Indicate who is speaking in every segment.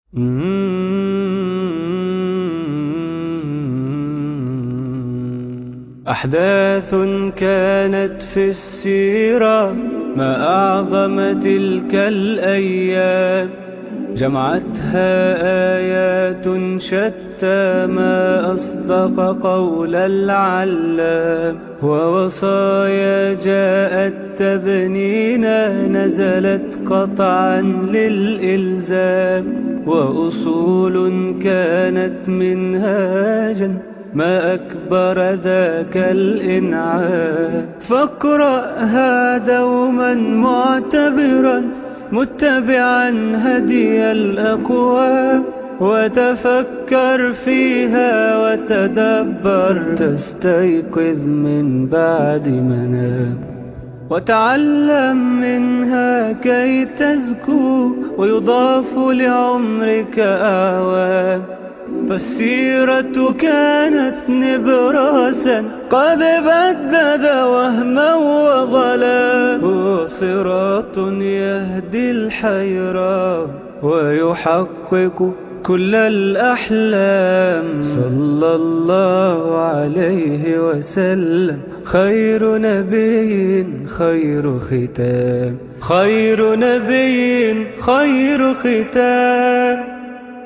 Speaker 1: أحداث كانت في السيرة ما أعظم تلك الأيام جمعتها آيات شتى ما أصدق قول العلام ووصايا جاءت تبنينا نزلت قطعا للإلزام وأصول كانت منهاجا ما أكبر ذاك الإنعام فاقرأها دوما معتبرا متبعا هدي الأقوام وتفكر فيها وتدبر تستيقظ من بعد منام وتعلم منها كي تزكو ويضاف لعمرك أعوام فالسيرة كانت نبراسا قد بدد وهما وظلا هو صراط يهدي الحيرة ويحقق كل الأحلام صلى الله عليه وسلم خير نبي خير ختام خير نبي خير ختام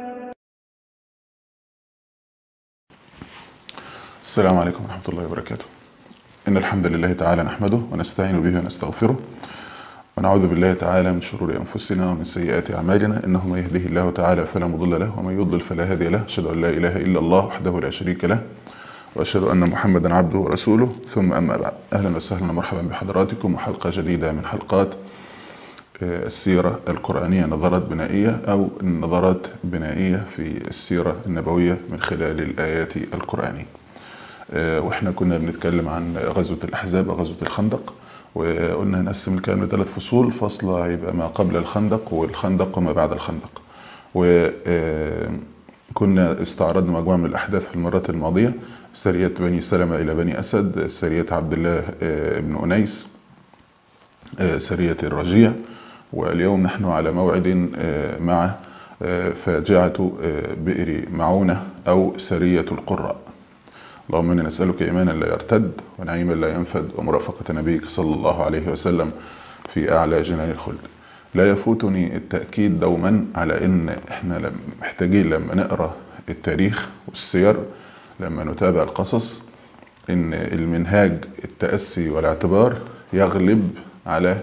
Speaker 2: السلام عليكم ورحمة الله وبركاته إن الحمد لله تعالى نحمده ونستعين به ونستغفره ونعوذ بالله تعالى من شرور أنفسنا ومن سيئات أعمالنا إنه من يهده الله تعالى فلا مضل له ومن يضلل فلا هادي له أشهد أن لا إله إلا الله وحده لا شريك له وأشهد أن محمدا عبده ورسوله ثم أما بعد أهلا وسهلا ومرحبا بحضراتكم وحلقة جديدة من حلقات السيرة القرآنية نظرات بنائية أو نظرات بنائية في السيرة النبوية من خلال الآيات القرآنية واحنا كنا بنتكلم عن غزوة الأحزاب غزوة الخندق وقلنا هنقسم الكلام لثلاث فصول فصل هيبقى ما قبل الخندق والخندق وما بعد الخندق وكنا استعرضنا مجموعة من الأحداث في المرات الماضية سرية بني سلمة إلى بني أسد سرية عبد الله بن أنيس سرية الرجيع واليوم نحن على موعد مع فاجعة بئر معونة أو سرية القراء اللهم إنا نسألك إيمانا لا يرتد ونعيما لا ينفد ومرافقة نبيك صلى الله عليه وسلم في أعلى جنان الخلد لا يفوتني التأكيد دوما على إن إحنا محتاجين لما نقرأ التاريخ والسير لما نتابع القصص إن المنهاج التأسي والاعتبار يغلب على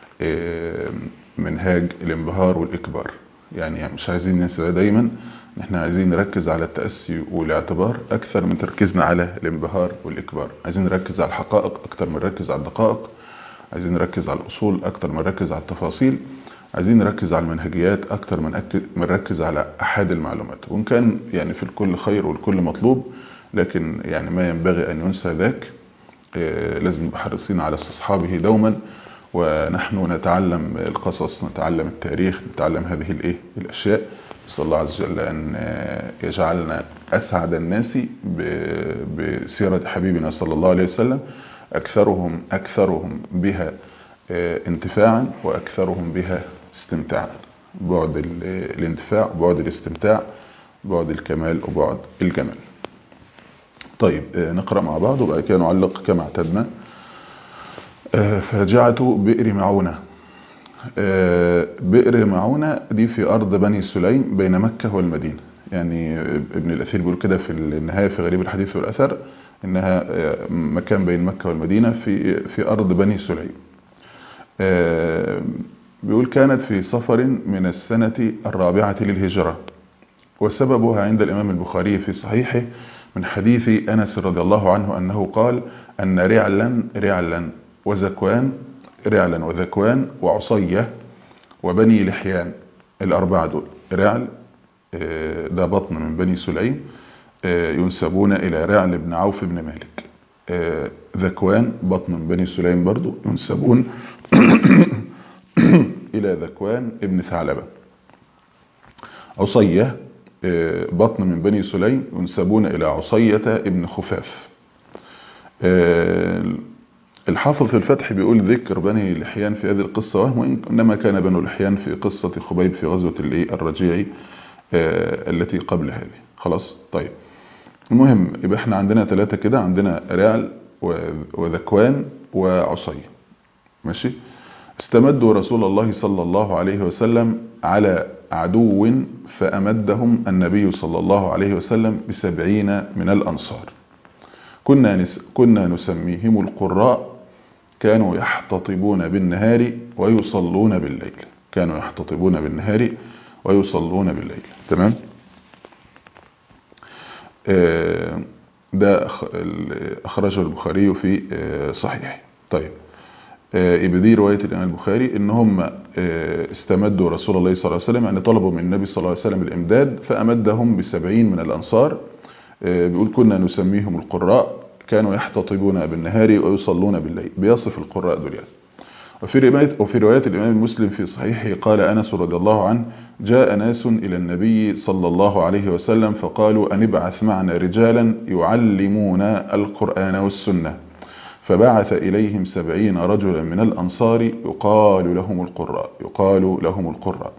Speaker 2: منهاج الانبهار والإكبار يعني مش عايزين ننسى ده دايما احنا عايزين نركز على التأسي والاعتبار أكثر من تركيزنا على الانبهار والإكبار عايزين نركز على الحقائق أكثر من نركز على الدقائق عايزين نركز على الأصول أكثر من نركز على التفاصيل عايزين نركز على المنهجيات أكثر من نركز على أحد المعلومات وإن كان يعني في الكل خير والكل مطلوب لكن يعني ما ينبغي أن ينسى ذاك لازم نبقى حريصين على استصحابه دوما ونحن نتعلم القصص نتعلم التاريخ نتعلم هذه الايه الاشياء نسال الله عز وجل ان يجعلنا اسعد الناس بسيره حبيبنا صلى الله عليه وسلم اكثرهم اكثرهم بها انتفاعا واكثرهم بها استمتاعا بعد الانتفاع بعد الاستمتاع بعد الكمال وبعد الجمال طيب نقرا مع بعض وبعد كده نعلق كما اعتدنا فاجعة بئر معونة بئر معونة دي في أرض بني سليم بين مكة والمدينة يعني ابن الأثير بيقول كده في النهاية في غريب الحديث والأثر إنها مكان بين مكة والمدينة في في أرض بني سليم بيقول كانت في سفر من السنة الرابعة للهجرة وسببها عند الإمام البخاري في صحيحه من حديث أنس رضي الله عنه أنه قال أن رعلا رعلا وزكوان رعلا وذكوان وعصية وبني لحيان الأربعة دول رعل ده بطن من بني سليم ينسبون إلى رعل بن عوف بن مالك ذكوان بطن من بني سليم برضو ينسبون إلى ذكوان ابن ثعلبة عصية بطن من بني سليم ينسبون إلى عصية ابن خفاف الحافظ في الفتح بيقول ذكر بني لحيان في هذه القصة وهم إنما كان بنو لحيان في قصة خبيب في غزوة الرجيع آه التي قبل هذه خلاص طيب المهم يبقى احنا عندنا ثلاثة كده عندنا رعل وذكوان وعصي ماشي استمدوا رسول الله صلى الله عليه وسلم على عدو فأمدهم النبي صلى الله عليه وسلم بسبعين من الأنصار كنا, نس كنا نسميهم القراء كانوا يحتطبون بالنهار ويصلون بالليل كانوا يحتطبون بالنهار ويصلون بالليل تمام ده أخرجه البخاري في صحيح طيب يبقى دي رواية الإمام البخاري إن هم استمدوا رسول الله صلى الله عليه وسلم يعني طلبوا من النبي صلى الله عليه وسلم الإمداد فأمدهم بسبعين من الأنصار بيقول كنا نسميهم القراء كانوا يحتطبون بالنهار ويصلون بالليل بيصف القراء دول يعني وفي رواية, وفي رواية الإمام المسلم في صحيحه قال أنس رضي الله عنه جاء ناس إلى النبي صلى الله عليه وسلم فقالوا أن ابعث معنا رجالا يعلمون القرآن والسنة فبعث إليهم سبعين رجلا من الأنصار يقال لهم القراء يقال لهم القراء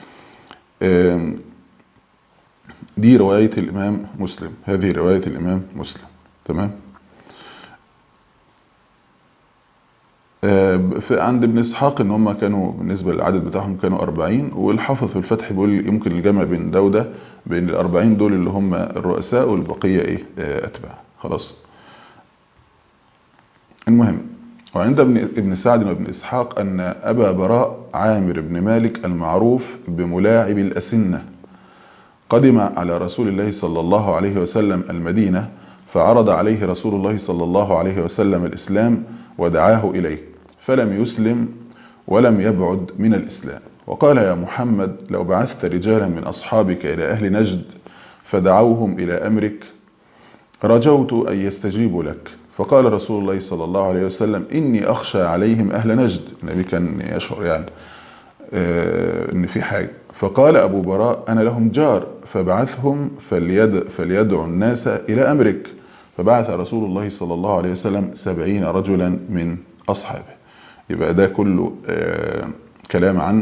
Speaker 2: دي رواية الإمام مسلم هذه رواية الإمام مسلم تمام عند ابن اسحاق ان هم كانوا بالنسبة للعدد بتاعهم كانوا 40 والحافظ في الفتح بيقول يمكن الجمع بين ده وده بين ال 40 دول اللي هم الرؤساء والبقية ايه اتباع خلاص المهم وعند ابن ابن سعد وابن اسحاق ان ابا براء عامر بن مالك المعروف بملاعب الاسنه قدم على رسول الله صلى الله عليه وسلم المدينه فعرض عليه رسول الله صلى الله عليه وسلم الاسلام ودعاه اليه فلم يسلم ولم يبعد من الاسلام وقال يا محمد لو بعثت رجالا من اصحابك الى اهل نجد فدعوهم الى امرك رجوت ان يستجيبوا لك فقال رسول الله صلى الله عليه وسلم إني أخشى عليهم أهل نجد النبي كان يشعر يعني آه إن في حاجة فقال أبو براء أنا لهم جار فبعثهم فليد فليدعوا الناس إلى أمرك فبعث رسول الله صلى الله عليه وسلم سبعين رجلا من أصحابه يبقى ده كله آه كلام عن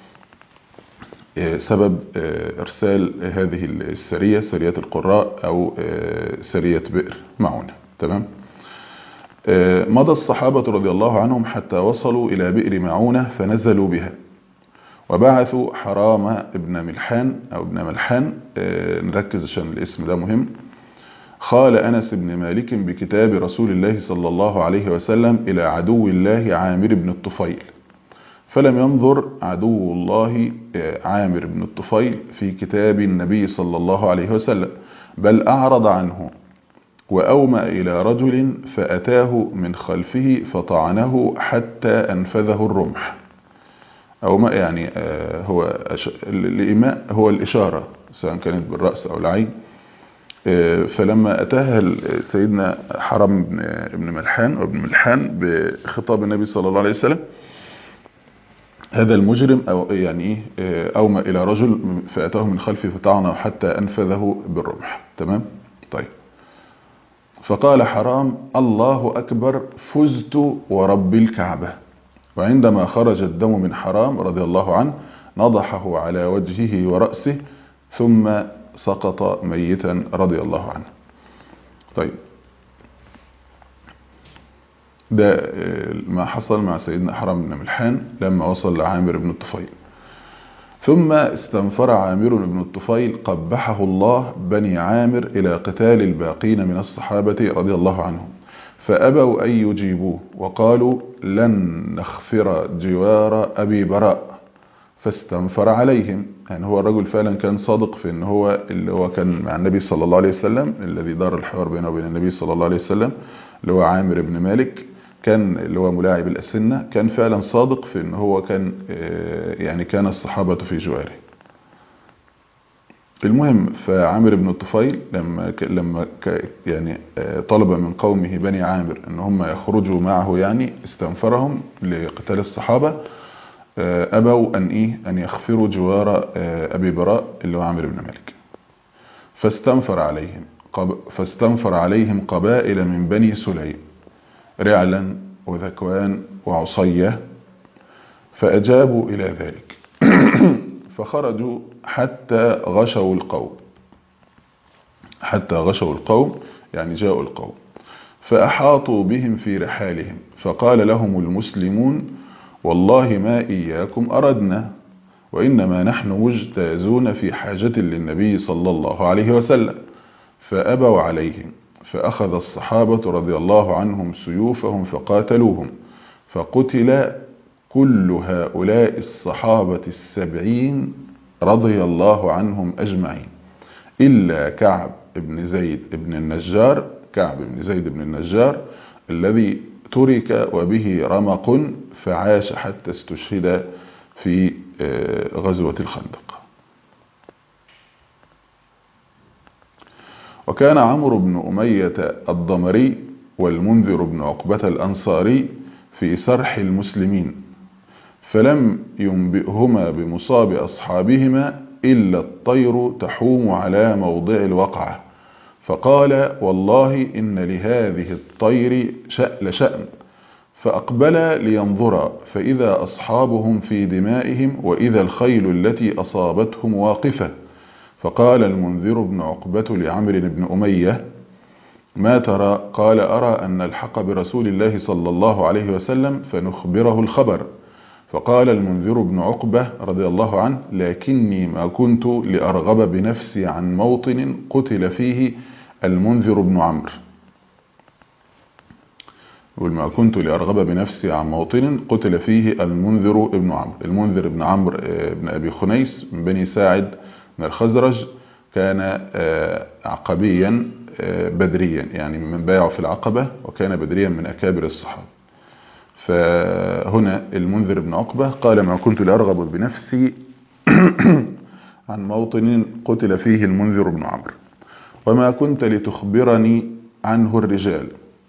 Speaker 2: آه سبب إرسال هذه السرية سرية القراء أو سرية بئر معونة تمام؟ مضى الصحابة رضي الله عنهم حتى وصلوا إلى بئر معونة فنزلوا بها وبعثوا حرام ابن ملحان أو ابن ملحان نركز عشان الاسم ده مهم خال أنس بن مالك بكتاب رسول الله صلى الله عليه وسلم إلى عدو الله عامر بن الطفيل فلم ينظر عدو الله عامر بن الطفيل في كتاب النبي صلى الله عليه وسلم بل أعرض عنه وأومأ إلى رجل فأتاه من خلفه فطعنه حتى أنفذه الرمح أومأ يعني هو الإيماء هو الإشارة سواء كانت بالرأس أو العين فلما أتاها سيدنا حرم بن ملحان أو ابن ملحان بخطاب النبي صلى الله عليه وسلم هذا المجرم أو يعني أومأ إلى رجل فأتاه من خلفه فطعنه حتى أنفذه بالرمح تمام طيب فقال حرام الله أكبر فزت ورب الكعبة وعندما خرج الدم من حرام رضي الله عنه نضحه على وجهه ورأسه ثم سقط ميتا رضي الله عنه طيب ده ما حصل مع سيدنا حرام بن ملحان لما وصل لعامر بن الطفيل ثم استنفر عامر بن الطفيل قبحه الله بني عامر إلى قتال الباقين من الصحابة رضي الله عنهم فأبوا أن يجيبوه وقالوا لن نخفر جوار أبي براء فاستنفر عليهم يعني هو الرجل فعلا كان صادق في ان هو اللي هو كان مع النبي صلى الله عليه وسلم الذي دار الحوار بينه وبين النبي صلى الله عليه وسلم اللي هو عامر بن مالك كان اللي هو ملاعب الأسنة كان فعلا صادق في ان هو كان يعني كان الصحابة في جواره المهم فعامر بن الطفيل لما لما يعني طلب من قومه بني عامر ان هم يخرجوا معه يعني استنفرهم لقتال الصحابة أبوا أن إيه أن يخفروا جوار أبي براء اللي هو عامر بن مالك فاستنفر عليهم فاستنفر عليهم قبائل من بني سليم رعلا وذكوان وعصية فأجابوا إلى ذلك فخرجوا حتى غشوا القوم حتى غشوا القوم يعني جاءوا القوم فأحاطوا بهم في رحالهم فقال لهم المسلمون والله ما إياكم أردنا وإنما نحن مجتازون في حاجة للنبي صلى الله عليه وسلم فأبوا عليهم فأخذ الصحابة رضي الله عنهم سيوفهم فقاتلوهم فقتل كل هؤلاء الصحابة السبعين رضي الله عنهم أجمعين إلا كعب بن زيد بن النجار كعب بن زيد بن النجار الذي ترك وبه رمق فعاش حتى استشهد في غزوة الخندق وكان عمرو بن أمية الضمري والمنذر بن عقبة الأنصاري في سرح المسلمين فلم ينبئهما بمصاب أصحابهما إلا الطير تحوم على موضع الوقعة فقال والله إن لهذه الطير شأل شأن فأقبل لينظرا فإذا أصحابهم في دمائهم وإذا الخيل التي أصابتهم واقفة فقال المنذر بن عقبة لعمر بن أمية ما ترى قال أرى أن الحق برسول الله صلى الله عليه وسلم فنخبره الخبر فقال المنذر بن عقبة رضي الله عنه لكني ما كنت لأرغب بنفسي عن موطن قتل فيه المنذر بن عمرو يقول ما كنت لأرغب بنفسي عن موطن قتل فيه المنذر بن عمرو المنذر بن عمرو بن أبي خنيس من بني ساعد من الخزرج كان عقبيا بدريا يعني من بايعوا في العقبة وكان بدريا من أكابر الصحابة فهنا المنذر بن عقبة قال ما كنت لأرغب بنفسي عن موطن قتل فيه المنذر بن عمرو وما كنت لتخبرني عنه الرجال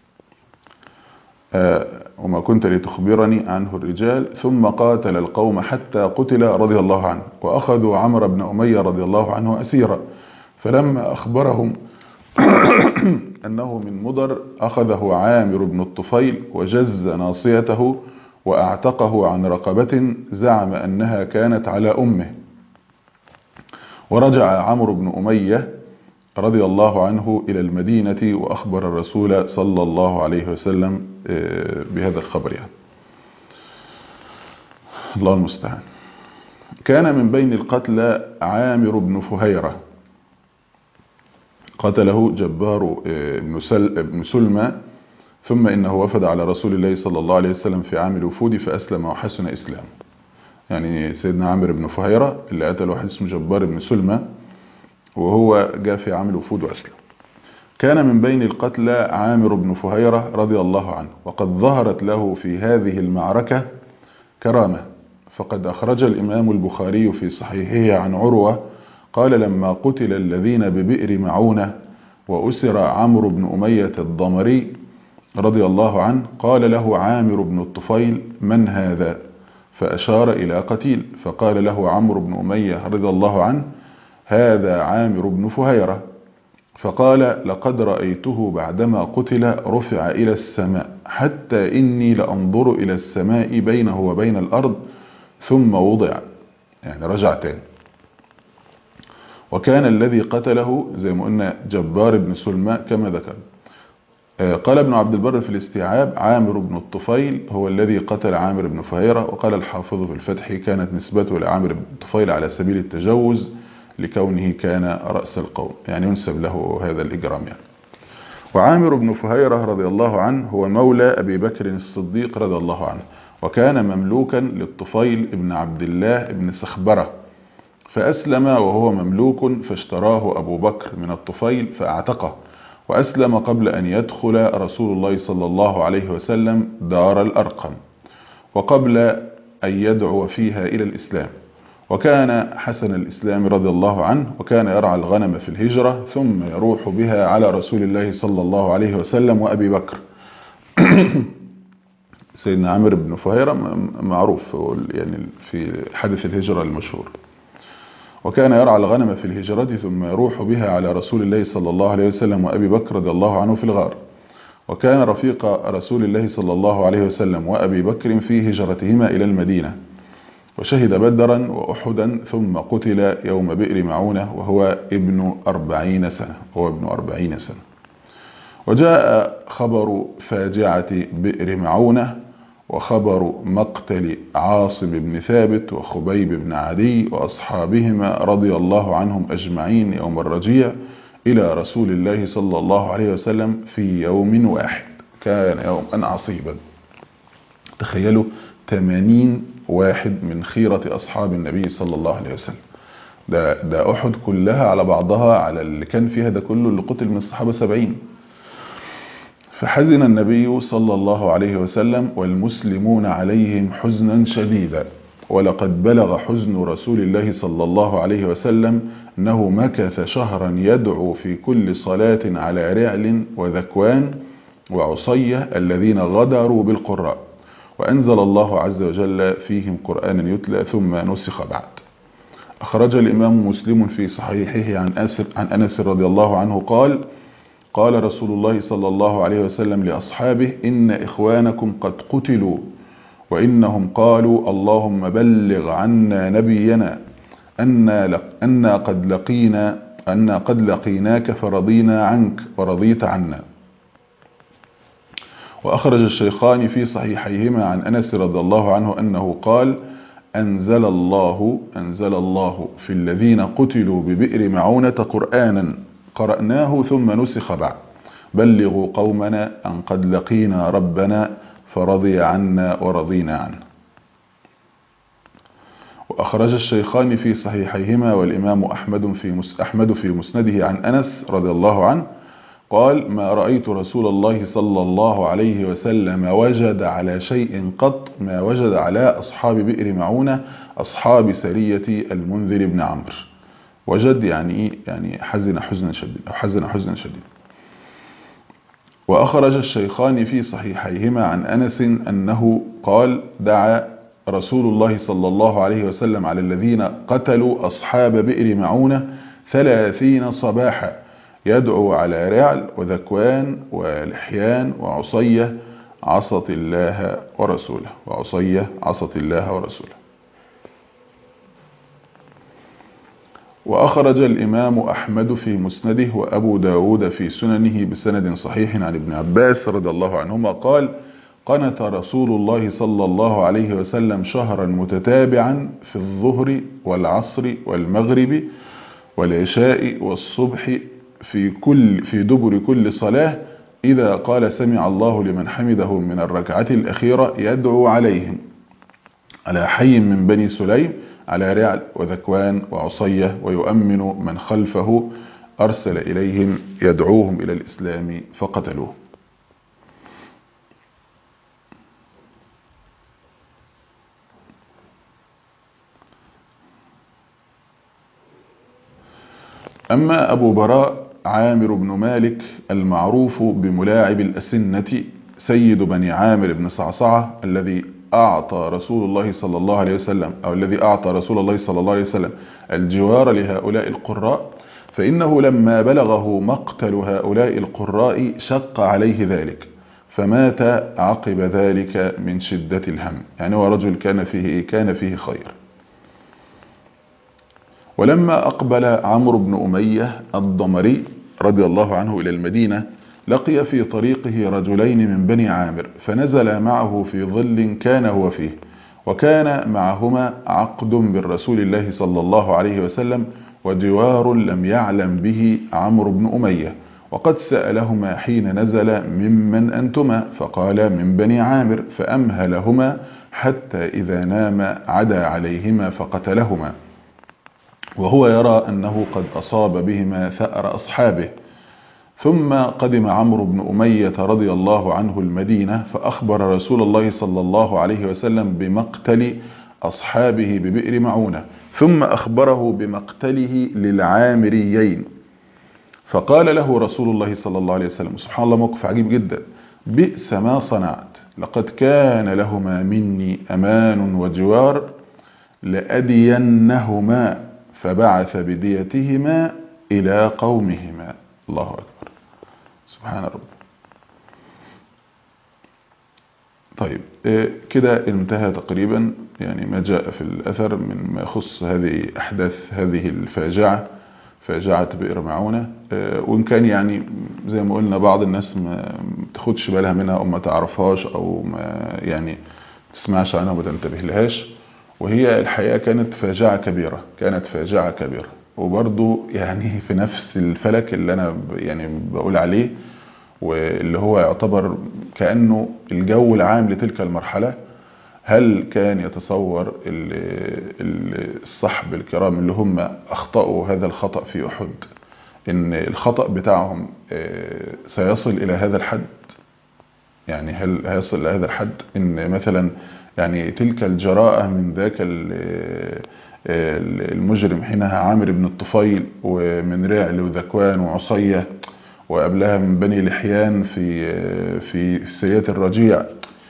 Speaker 2: وما كنت لتخبرني عنه الرجال ثم قاتل القوم حتى قتل رضي الله عنه وأخذوا عمرو بن أمية رضي الله عنه أسيرا فلما أخبرهم أنه من مضر أخذه عامر بن الطفيل وجز ناصيته وأعتقه عن رقبة زعم أنها كانت على أمه ورجع عمرو بن أمية رضي الله عنه إلى المدينة وأخبر الرسول صلى الله عليه وسلم بهذا الخبر يعني الله المستعان كان من بين القتلى عامر بن فهيرة قتله جبار بن, سل بن سلمى ثم إنه وفد على رسول الله صلى الله عليه وسلم في عام الوفود فأسلم وحسن إسلامه يعني سيدنا عامر بن فهيرة اللي قتل واحد اسمه جبار بن سلمى وهو جاء في عام الوفود وأسلم كان من بين القتلى عامر بن فهيرة رضي الله عنه وقد ظهرت له في هذه المعركة كرامة فقد أخرج الإمام البخاري في صحيحه عن عروة قال لما قتل الذين ببئر معونة وأسر عمرو بن أمية الضمري رضي الله عنه قال له عامر بن الطفيل من هذا فأشار إلى قتيل فقال له عمرو بن أمية رضي الله عنه هذا عامر بن فهيرة فقال لقد رأيته بعدما قتل رفع إلى السماء حتى إني لأنظر إلى السماء بينه وبين الأرض ثم وضع يعني رجع تاني وكان الذي قتله زي ما قلنا جبار بن سلمى كما ذكر قال ابن عبد البر في الاستيعاب عامر بن الطفيل هو الذي قتل عامر بن فهيرة وقال الحافظ في الفتح كانت نسبته لعامر بن الطفيل على سبيل التجوز لكونه كان رأس القوم يعني ينسب له هذا الإجرام يعني وعامر بن فهيرة رضي الله عنه هو مولى أبي بكر الصديق رضي الله عنه وكان مملوكا للطفيل ابن عبد الله ابن سخبرة فأسلم وهو مملوك فاشتراه أبو بكر من الطفيل فأعتقه وأسلم قبل أن يدخل رسول الله صلى الله عليه وسلم دار الأرقم وقبل أن يدعو فيها إلى الإسلام وكان حسن الإسلام رضي الله عنه وكان يرعى الغنم في الهجرة ثم يروح بها على رسول الله صلى الله عليه وسلم وأبي بكر سيدنا عامر بن فهيرة معروف يعني في حدث الهجرة المشهور وكان يرعى الغنم في الهجرة ثم يروح بها على رسول الله صلى الله عليه وسلم وأبي بكر رضي الله عنه في الغار وكان رفيق رسول الله صلى الله عليه وسلم وأبي بكر في هجرتهما إلى المدينة وشهد بدرا وأحدا ثم قتل يوم بئر معونة وهو ابن أربعين سنة هو ابن أربعين سنة وجاء خبر فاجعة بئر معونة وخبر مقتل عاصم بن ثابت وخبيب بن عدي وأصحابهما رضي الله عنهم أجمعين يوم الرجيع إلى رسول الله صلى الله عليه وسلم في يوم واحد كان يوما عصيبا تخيلوا 80 واحد من خيرة أصحاب النبي صلى الله عليه وسلم ده, ده أحد كلها على بعضها على اللي كان فيها ده كله اللي قتل من الصحابة سبعين فحزن النبي صلى الله عليه وسلم والمسلمون عليهم حزنا شديدا ولقد بلغ حزن رسول الله صلى الله عليه وسلم أنه مكث شهرا يدعو في كل صلاة على رعل وذكوان وعصية الذين غدروا بالقراء وأنزل الله عز وجل فيهم قرآنا يتلى ثم نسخ بعد أخرج الإمام مسلم في صحيحه عن, أسر عن أنس رضي الله عنه قال قال رسول الله صلى الله عليه وسلم لأصحابه إن إخوانكم قد قتلوا وإنهم قالوا اللهم بلغ عنا نبينا أنا, أنا قد لقينا أنا قد لقيناك فرضينا عنك ورضيت عنا وأخرج الشيخان في صحيحيهما عن أنس رضي الله عنه أنه قال أنزل الله أنزل الله في الذين قتلوا ببئر معونة قرآنا قرأناه ثم نسخ بعد بلغوا قومنا أن قد لقينا ربنا فرضي عنا ورضينا عنه وأخرج الشيخان في صحيحيهما والإمام أحمد في, أحمد في مسنده عن أنس رضي الله عنه قال ما رأيت رسول الله صلى الله عليه وسلم وجد على شيء قط ما وجد على أصحاب بئر معونة أصحاب سرية المنذر بن عمرو وجد يعني يعني حزن حزنا شديد أو حزن حزنا شديد وأخرج الشيخان في صحيحيهما عن أنس أنه قال دعا رسول الله صلى الله عليه وسلم على الذين قتلوا أصحاب بئر معونة ثلاثين صباحا يدعو على رعل وذكوان ولحيان وعصية عصت الله ورسوله وعصية عصت الله ورسوله وأخرج الإمام أحمد في مسنده وأبو داود في سننه بسند صحيح عن ابن عباس رضي الله عنهما قال قنت رسول الله صلى الله عليه وسلم شهرا متتابعا في الظهر والعصر والمغرب والعشاء والصبح في كل في دبر كل صلاة إذا قال سمع الله لمن حمده من الركعة الأخيرة يدعو عليهم على حي من بني سليم على رعل وذكوان وعصية ويؤمن من خلفه أرسل إليهم يدعوهم إلى الإسلام فقتلوه أما أبو براء عامر بن مالك المعروف بملاعب الأسنة سيد بني عامر بن صعصعة الذي أعطى رسول الله صلى الله عليه وسلم أو الذي أعطى رسول الله صلى الله عليه وسلم الجوار لهؤلاء القراء فإنه لما بلغه مقتل هؤلاء القراء شق عليه ذلك فمات عقب ذلك من شدة الهم يعني هو رجل كان فيه كان فيه خير ولما أقبل عمرو بن أمية الضمري رضي الله عنه إلى المدينة لقي في طريقه رجلين من بني عامر فنزل معه في ظل كان هو فيه وكان معهما عقد بالرسول الله صلى الله عليه وسلم وجوار لم يعلم به عمرو بن أمية وقد سألهما حين نزل ممن أنتما فقال من بني عامر فأمهلهما حتى إذا نام عدا عليهما فقتلهما وهو يرى أنه قد أصاب بهما ثأر أصحابه ثم قدم عمرو بن أمية رضي الله عنه المدينة فأخبر رسول الله صلى الله عليه وسلم بمقتل أصحابه ببئر معونة ثم أخبره بمقتله للعامريين فقال له رسول الله صلى الله عليه وسلم سبحان الله موقف عجيب جدا بئس ما صنعت لقد كان لهما مني أمان وجوار لأدينهما فبعث بديتهما إلى قومهما الله أكبر سبحان رب طيب كده انتهى تقريبا يعني ما جاء في الأثر من ما يخص هذه أحداث هذه الفاجعة فاجعة بئر معونة وإن كان يعني زي ما قلنا بعض الناس ما تاخدش بالها منها أو ما تعرفهاش أو ما يعني تسمعش عنها وما تنتبه لهاش وهي الحقيقة كانت فاجعة كبيرة كانت فاجعة كبيرة وبرضو يعني في نفس الفلك اللي أنا يعني بقول عليه واللي هو يعتبر كأنه الجو العام لتلك المرحلة هل كان يتصور الصحب الكرام اللي هم أخطأوا هذا الخطأ في أحد إن الخطأ بتاعهم سيصل إلى هذا الحد يعني هل هيصل إلى هذا الحد إن مثلا يعني تلك الجراءة من ذاك المجرم حينها عامر بن الطفيل ومن رعل وذكوان وعصية وقبلها من بني لحيان في في سيات الرجيع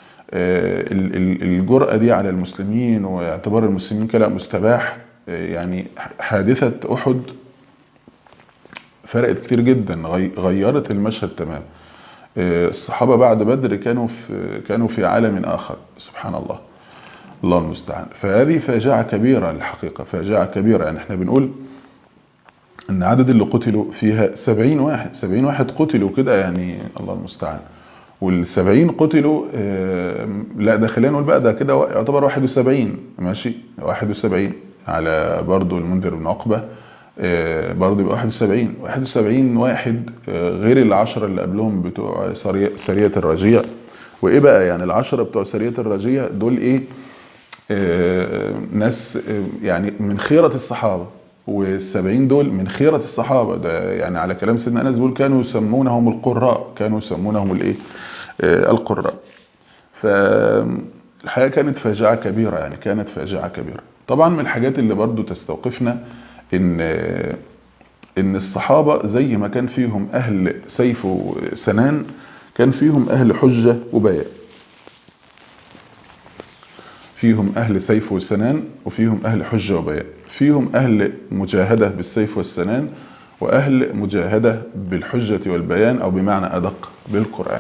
Speaker 2: الجرأة دي على المسلمين واعتبار المسلمين كلا مستباح يعني حادثة أحد فرقت كتير جدا غيرت المشهد تمام الصحابة بعد بدر كانوا في كانوا في عالم آخر سبحان الله الله المستعان فهذه فاجعة كبيرة الحقيقة فاجعة كبيرة يعني احنا بنقول ان عدد اللي قتلوا فيها سبعين واحد سبعين واحد قتلوا كده يعني الله المستعان والسبعين قتلوا لا ده خلينا نقول بقى ده كده يعتبر واحد وسبعين ماشي واحد وسبعين على برضو المنذر بن عقبة برضو يبقى واحد وسبعين واحد وسبعين واحد غير العشرة اللي قبلهم بتوع سرية الرجيع وايه بقى يعني العشرة بتوع سرية الرجيع دول ايه ناس يعني من خيرة الصحابة والسبعين دول من خيرة الصحابة ده يعني على كلام سيدنا أنس بيقول كانوا يسمونهم القراء كانوا يسمونهم الايه القراء فالحقيقة كانت فاجعة كبيرة يعني كانت فاجعة كبيرة طبعا من الحاجات اللي برضو تستوقفنا ان ان الصحابة زي ما كان فيهم اهل سيف وسنان كان فيهم اهل حجة وبيان فيهم أهل سيف وسنان وفيهم أهل حجة وبيان فيهم أهل مجاهدة بالسيف والسنان وأهل مجاهدة بالحجة والبيان أو بمعنى أدق بالقرآن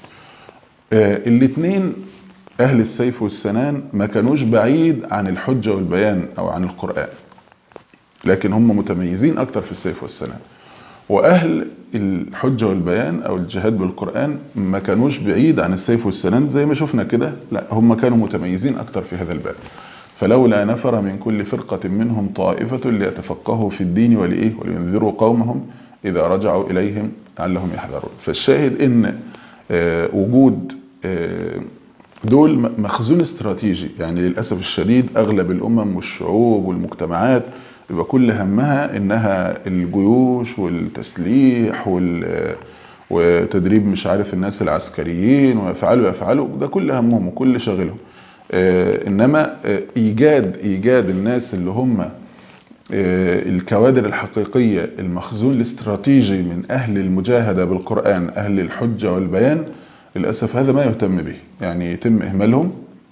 Speaker 2: الاثنين أهل السيف والسنان ما كانوش بعيد عن الحجة والبيان أو عن القرآن لكن هم متميزين أكتر في السيف والسنان وأهل الحجة والبيان أو الجهاد بالقرآن ما كانوش بعيد عن السيف والسنان زي ما شفنا كده لا هم كانوا متميزين أكتر في هذا الباب فلولا نفر من كل فرقة منهم طائفة ليتفقهوا في الدين ولإيه ولينذروا قومهم إذا رجعوا إليهم لعلهم يحذرون فالشاهد إن وجود دول مخزون استراتيجي يعني للأسف الشديد أغلب الأمم والشعوب والمجتمعات يبقى كل همها انها الجيوش والتسليح وال وتدريب مش عارف الناس العسكريين ويفعلوا يفعلوا ده كل همهم وكل شغلهم انما ايجاد ايجاد الناس اللي هم الكوادر الحقيقية المخزون الاستراتيجي من اهل المجاهدة بالقرآن اهل الحجة والبيان للأسف هذا ما يهتم به يعني يتم اهمالهم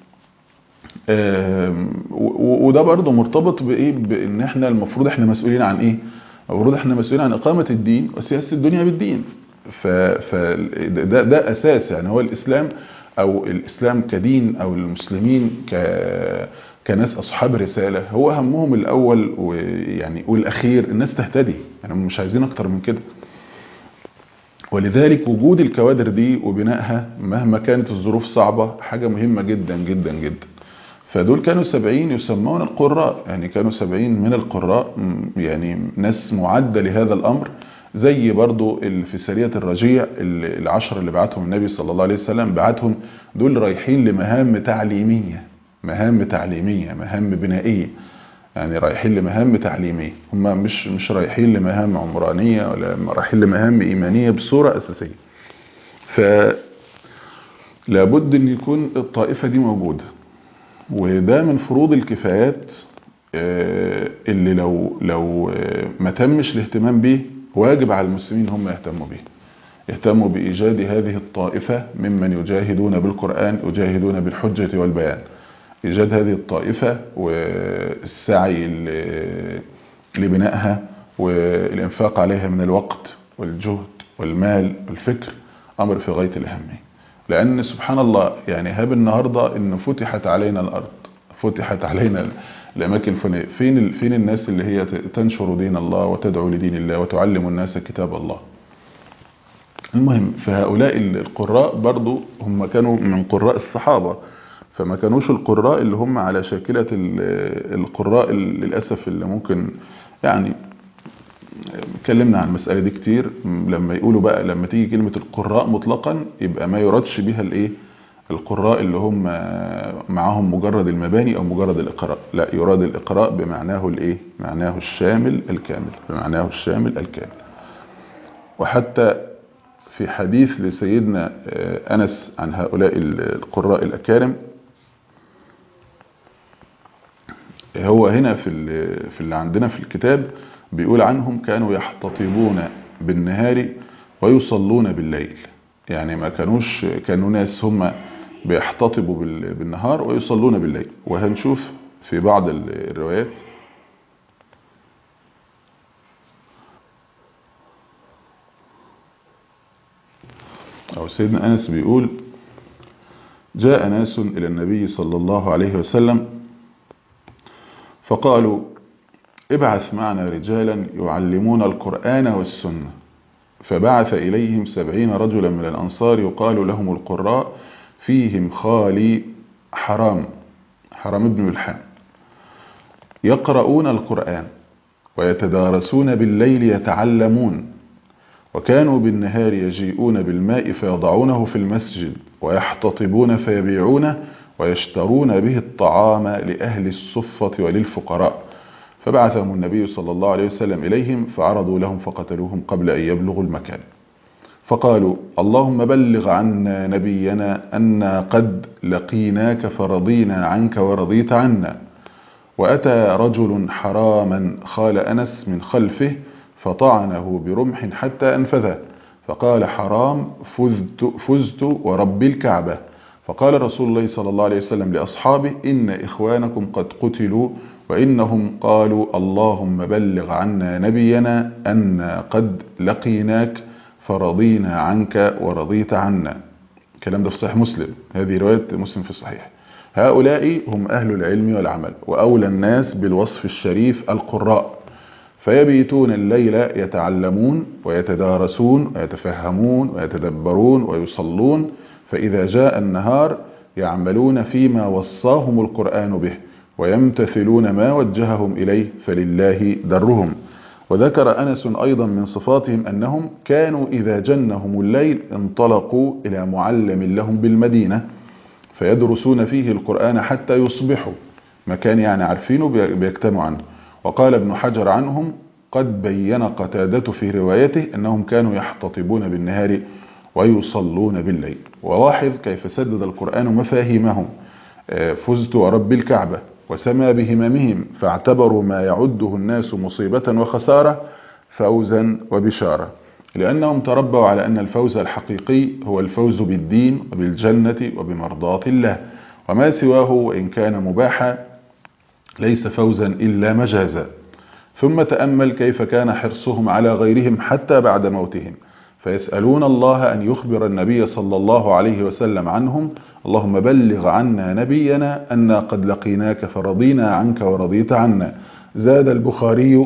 Speaker 2: وده برضه مرتبط بايه بان احنا المفروض احنا مسؤولين عن ايه المفروض احنا مسؤولين عن اقامه الدين وسياسه الدنيا بالدين ف ده ده اساس يعني هو الاسلام او الاسلام كدين او المسلمين ك كناس اصحاب رساله هو همهم الاول ويعني والاخير الناس تهتدي يعني مش عايزين اكتر من كده ولذلك وجود الكوادر دي وبنائها مهما كانت الظروف صعبه حاجه مهمه جدا جدا جدا فدول كانوا سبعين يسمون القراء يعني كانوا سبعين من القراء يعني ناس معدة لهذا الأمر زي برضو في سرية الرجيع العشر اللي بعتهم النبي صلى الله عليه وسلم بعتهم دول رايحين لمهام تعليمية مهام تعليمية مهام بنائية يعني رايحين لمهام تعليمية هم مش مش رايحين لمهام عمرانية ولا رايحين لمهام إيمانية بصورة أساسية ف لابد ان يكون الطائفة دي موجودة وده من فروض الكفايات اللي لو لو ما تمش الاهتمام به واجب على المسلمين هم يهتموا به يهتموا بإيجاد هذه الطائفة ممن يجاهدون بالقرآن يجاهدون بالحجة والبيان إيجاد هذه الطائفة والسعي لبنائها والإنفاق عليها من الوقت والجهد والمال والفكر أمر في غاية الأهمية لأن سبحان الله يعني هاب النهاردة إن فتحت علينا الأرض فتحت علينا الأماكن الفلانية فين فين الناس اللي هي تنشر دين الله وتدعو لدين الله وتعلم الناس كتاب الله المهم فهؤلاء القراء برضو هم كانوا من قراء الصحابة فما كانوش القراء اللي هم على شاكلة القراء للأسف اللي ممكن يعني اتكلمنا عن المسألة دي كتير لما يقولوا بقى لما تيجي كلمة القراء مطلقا يبقى ما يرادش بها الايه القراء اللي هم معاهم مجرد المباني او مجرد الاقراء لا يراد الاقراء بمعناه الايه معناه الشامل الكامل بمعناه الشامل الكامل وحتى في حديث لسيدنا انس عن هؤلاء القراء الاكارم هو هنا في في اللي عندنا في الكتاب بيقول عنهم كانوا يحتطبون بالنهار ويصلون بالليل يعني ما كانوش كانوا ناس هم بيحتطبوا بالنهار ويصلون بالليل وهنشوف في بعض الروايات أو سيدنا أنس بيقول جاء ناس إلى النبي صلى الله عليه وسلم فقالوا ابعث معنا رجالا يعلمون القرآن والسنة فبعث إليهم سبعين رجلا من الأنصار يقال لهم القراء فيهم خالي حرام حرام ابن ملحان يقرؤون القرآن ويتدارسون بالليل يتعلمون وكانوا بالنهار يجيئون بالماء فيضعونه في المسجد ويحتطبون فيبيعونه ويشترون به الطعام لأهل الصفة وللفقراء فبعثهم النبي صلى الله عليه وسلم إليهم فعرضوا لهم فقتلوهم قبل أن يبلغوا المكان فقالوا اللهم بلغ عنا نبينا أنا قد لقيناك فرضينا عنك ورضيت عنا وأتى رجل حراما خال أنس من خلفه فطعنه برمح حتى أنفذه فقال حرام فزت, فزت ورب الكعبة فقال رسول الله صلى الله عليه وسلم لأصحابه إن إخوانكم قد قتلوا وإنهم قالوا اللهم بلغ عنا نبينا أن قد لقيناك فرضينا عنك ورضيت عنا الكلام ده في صحيح مسلم هذه رواية مسلم في الصحيح هؤلاء هم أهل العلم والعمل وأولى الناس بالوصف الشريف القراء فيبيتون الليل يتعلمون ويتدارسون ويتفهمون ويتدبرون ويصلون فإذا جاء النهار يعملون فيما وصاهم القرآن به ويمتثلون ما وجههم إليه فلله درهم وذكر أنس أيضا من صفاتهم أنهم كانوا إذا جنهم الليل انطلقوا إلى معلم لهم بالمدينة فيدرسون فيه القرآن حتى يصبحوا مكان يعني عارفينه بيجتمعوا عنه وقال ابن حجر عنهم قد بين قتادة في روايته أنهم كانوا يحتطبون بالنهار ويصلون بالليل ولاحظ كيف سدد القرآن مفاهيمهم فزت ورب الكعبة وسمى بهممهم فاعتبروا ما يعده الناس مصيبة وخسارة فوزا وبشارة لأنهم تربوا على أن الفوز الحقيقي هو الفوز بالدين وبالجنة وبمرضاة الله وما سواه وإن كان مباحا ليس فوزا إلا مجازا ثم تأمل كيف كان حرصهم على غيرهم حتى بعد موتهم فيسألون الله أن يخبر النبي صلى الله عليه وسلم عنهم اللهم بلغ عنا نبينا أنا قد لقيناك فرضينا عنك ورضيت عنا زاد البخاري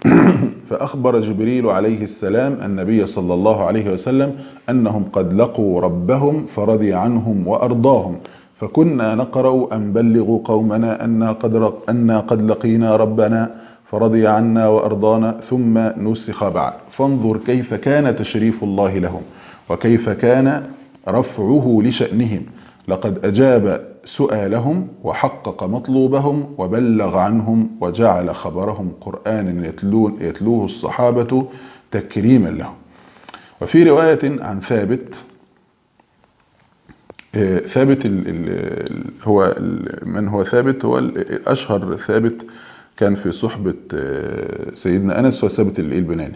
Speaker 2: فأخبر جبريل عليه السلام النبي صلى الله عليه وسلم أنهم قد لقوا ربهم فرضي عنهم وأرضاهم فكنا نقرأ أن بلغوا قومنا أنا قد, أنا قد لقينا ربنا فرضي عنا وأرضانا ثم نسخ بعد فانظر كيف كان تشريف الله لهم وكيف كان رفعه لشأنهم لقد أجاب سؤالهم وحقق مطلوبهم وبلغ عنهم وجعل خبرهم قرآن يتلون يتلوه الصحابة تكريما لهم وفي رواية عن ثابت ثابت ال ال هو من هو ثابت هو أشهر ثابت كان في صحبة سيدنا أنس وثابت البناني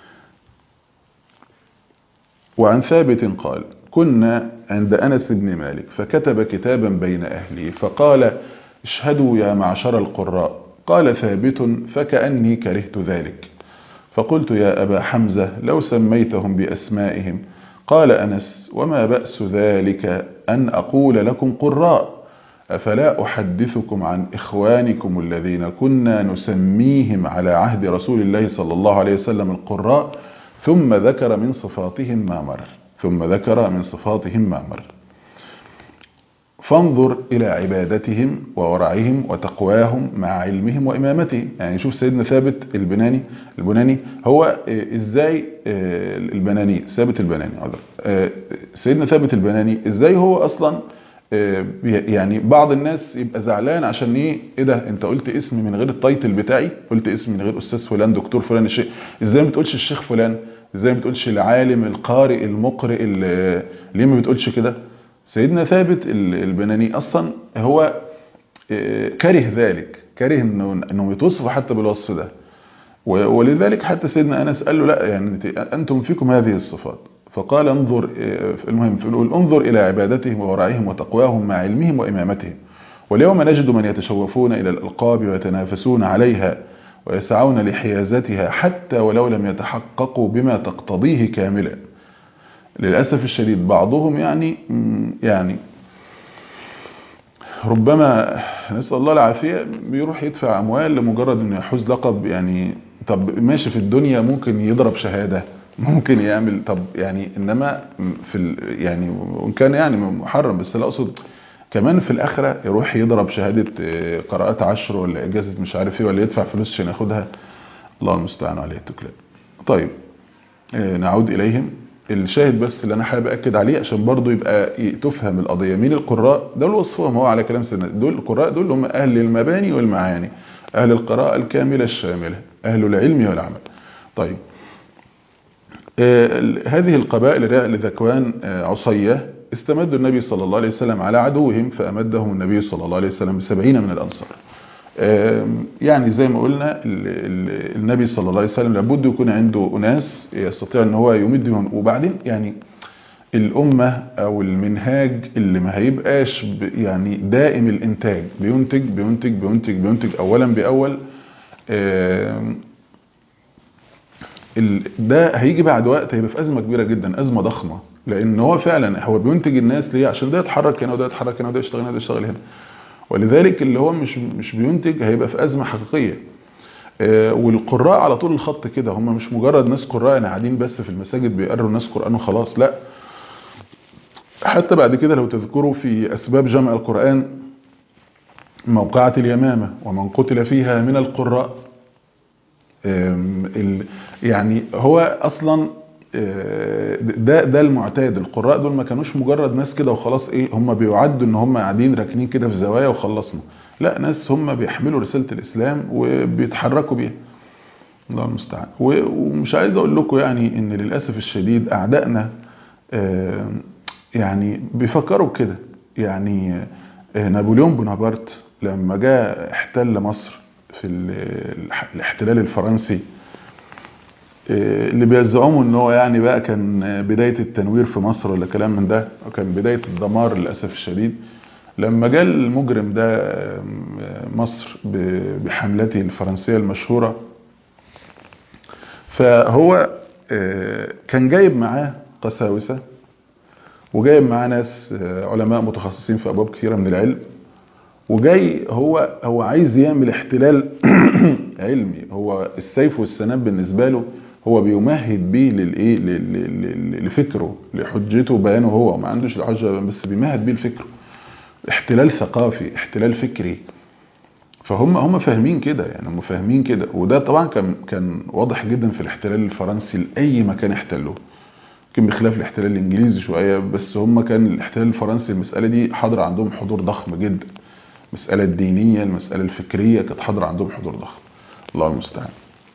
Speaker 2: وعن ثابت قال كنا عند أنس بن مالك فكتب كتابا بين أهله فقال اشهدوا يا معشر القراء قال ثابت فكأني كرهت ذلك فقلت يا أبا حمزة لو سميتهم بأسمائهم قال أنس وما بأس ذلك أن أقول لكم قراء أفلا أحدثكم عن إخوانكم الذين كنا نسميهم على عهد رسول الله صلى الله عليه وسلم القراء ثم ذكر من صفاتهم ما مر ثم ذكر من صفاتهم ما مر فانظر إلى عبادتهم وورعهم وتقواهم مع علمهم وإمامتهم يعني شوف سيدنا ثابت البناني البناني هو إزاي البناني ثابت البناني سيدنا ثابت البناني إزاي هو أصلا يعني بعض الناس يبقى زعلان عشان ايه ايه ده انت قلت اسم من غير التايتل بتاعي قلت اسم من غير استاذ فلان دكتور فلان الشيخ ازاي ما بتقولش الشيخ فلان ازاي ما بتقولش العالم القارئ المقرئ ليه ما بتقولش كده سيدنا ثابت البناني اصلا هو كره ذلك كره انه انه يتوصف حتى بالوصف ده ولذلك حتى سيدنا انس قال له لا يعني انتم فيكم هذه الصفات فقال انظر المهم فنقول انظر الى عبادتهم وورعهم وتقواهم مع علمهم وامامتهم واليوم نجد من يتشوفون الى الالقاب ويتنافسون عليها ويسعون لحيازتها حتى ولو لم يتحققوا بما تقتضيه كاملا للأسف الشديد بعضهم يعني يعني ربما نسأل الله العافية بيروح يدفع أموال لمجرد أنه يحوز لقب يعني طب ماشي في الدنيا ممكن يضرب شهادة ممكن يعمل طب يعني إنما في يعني وإن كان يعني محرم بس لا أقصد كمان في الآخرة يروح يضرب شهادة قراءات عشر ولا إجازة مش عارف إيه ولا يدفع فلوس عشان ياخدها الله المستعان عليه التكلان طيب نعود إليهم الشاهد بس اللي انا حابب اكد عليه عشان برضو يبقى تفهم القضيه مين القراء دول وصفهم هو على كلام سيدنا دول القراء دول هم اهل المباني والمعاني اهل القراءه الكامله الشامله اهل العلم والعمل طيب آه هذه القبائل لذكوان آه عصيه استمد النبي صلى الله عليه وسلم على عدوهم فامدهم النبي صلى الله عليه وسلم بسبعين من الانصار يعني زي ما قلنا النبي صلى الله عليه وسلم لابد يكون عنده أناس يستطيع ان هو يمدهم وبعدين يعني الأمة أو المنهاج اللي ما هيبقاش يعني دائم الإنتاج بينتج بينتج بينتج بينتج أولا بأول ده هيجي بعد وقت هيبقى في أزمة كبيرة جدا أزمة ضخمة لأن هو فعلا هو بينتج الناس ليه عشان ده يتحرك هنا وده يتحرك هنا وده يشتغل هنا وده يشتغل هنا ولذلك اللي هو مش مش بينتج هيبقى في أزمة حقيقية والقراء على طول الخط كده هم مش مجرد ناس قراء يعني قاعدين بس في المساجد بيقروا الناس قرآن وخلاص لا حتى بعد كده لو تذكروا في أسباب جمع القرآن موقعة اليمامة ومن قتل فيها من القراء يعني هو أصلا ده ده المعتاد القراء دول ما كانوش مجرد ناس كده وخلاص ايه هم بيعدوا ان هم قاعدين راكنين كده في زوايا وخلصنا لا ناس هم بيحملوا رسالة الإسلام وبيتحركوا بيها الله المستعان ومش عايز اقول لكم يعني ان للأسف الشديد اعدائنا يعني بيفكروا كده يعني نابليون بونابرت لما جاء احتل مصر في الاحتلال الفرنسي اللي بيزعموا ان هو يعني بقى كان بداية التنوير في مصر ولا كلام من ده وكان بداية الدمار للأسف الشديد لما جاء المجرم ده مصر بحملته الفرنسية المشهورة فهو كان جايب معاه قساوسة وجايب معاه ناس علماء متخصصين في أبواب كثيرة من العلم وجاي هو هو عايز يعمل احتلال علمي هو السيف والسناب بالنسبة له هو بيمهد بيه للايه لفكره لحجته وبيانه هو ما عندوش الحجه بس بيمهد بيه لفكره احتلال ثقافي احتلال فكري فهم هم فاهمين كده يعني هم فاهمين كده وده طبعا كان كان واضح جدا في الاحتلال الفرنسي لاي مكان احتلوه يمكن بخلاف الاحتلال الانجليزي شويه بس هم كان الاحتلال الفرنسي المساله دي حاضره عندهم حضور ضخم جدا المساله الدينيه المساله الفكريه كانت حاضره عندهم حضور ضخم الله المستعان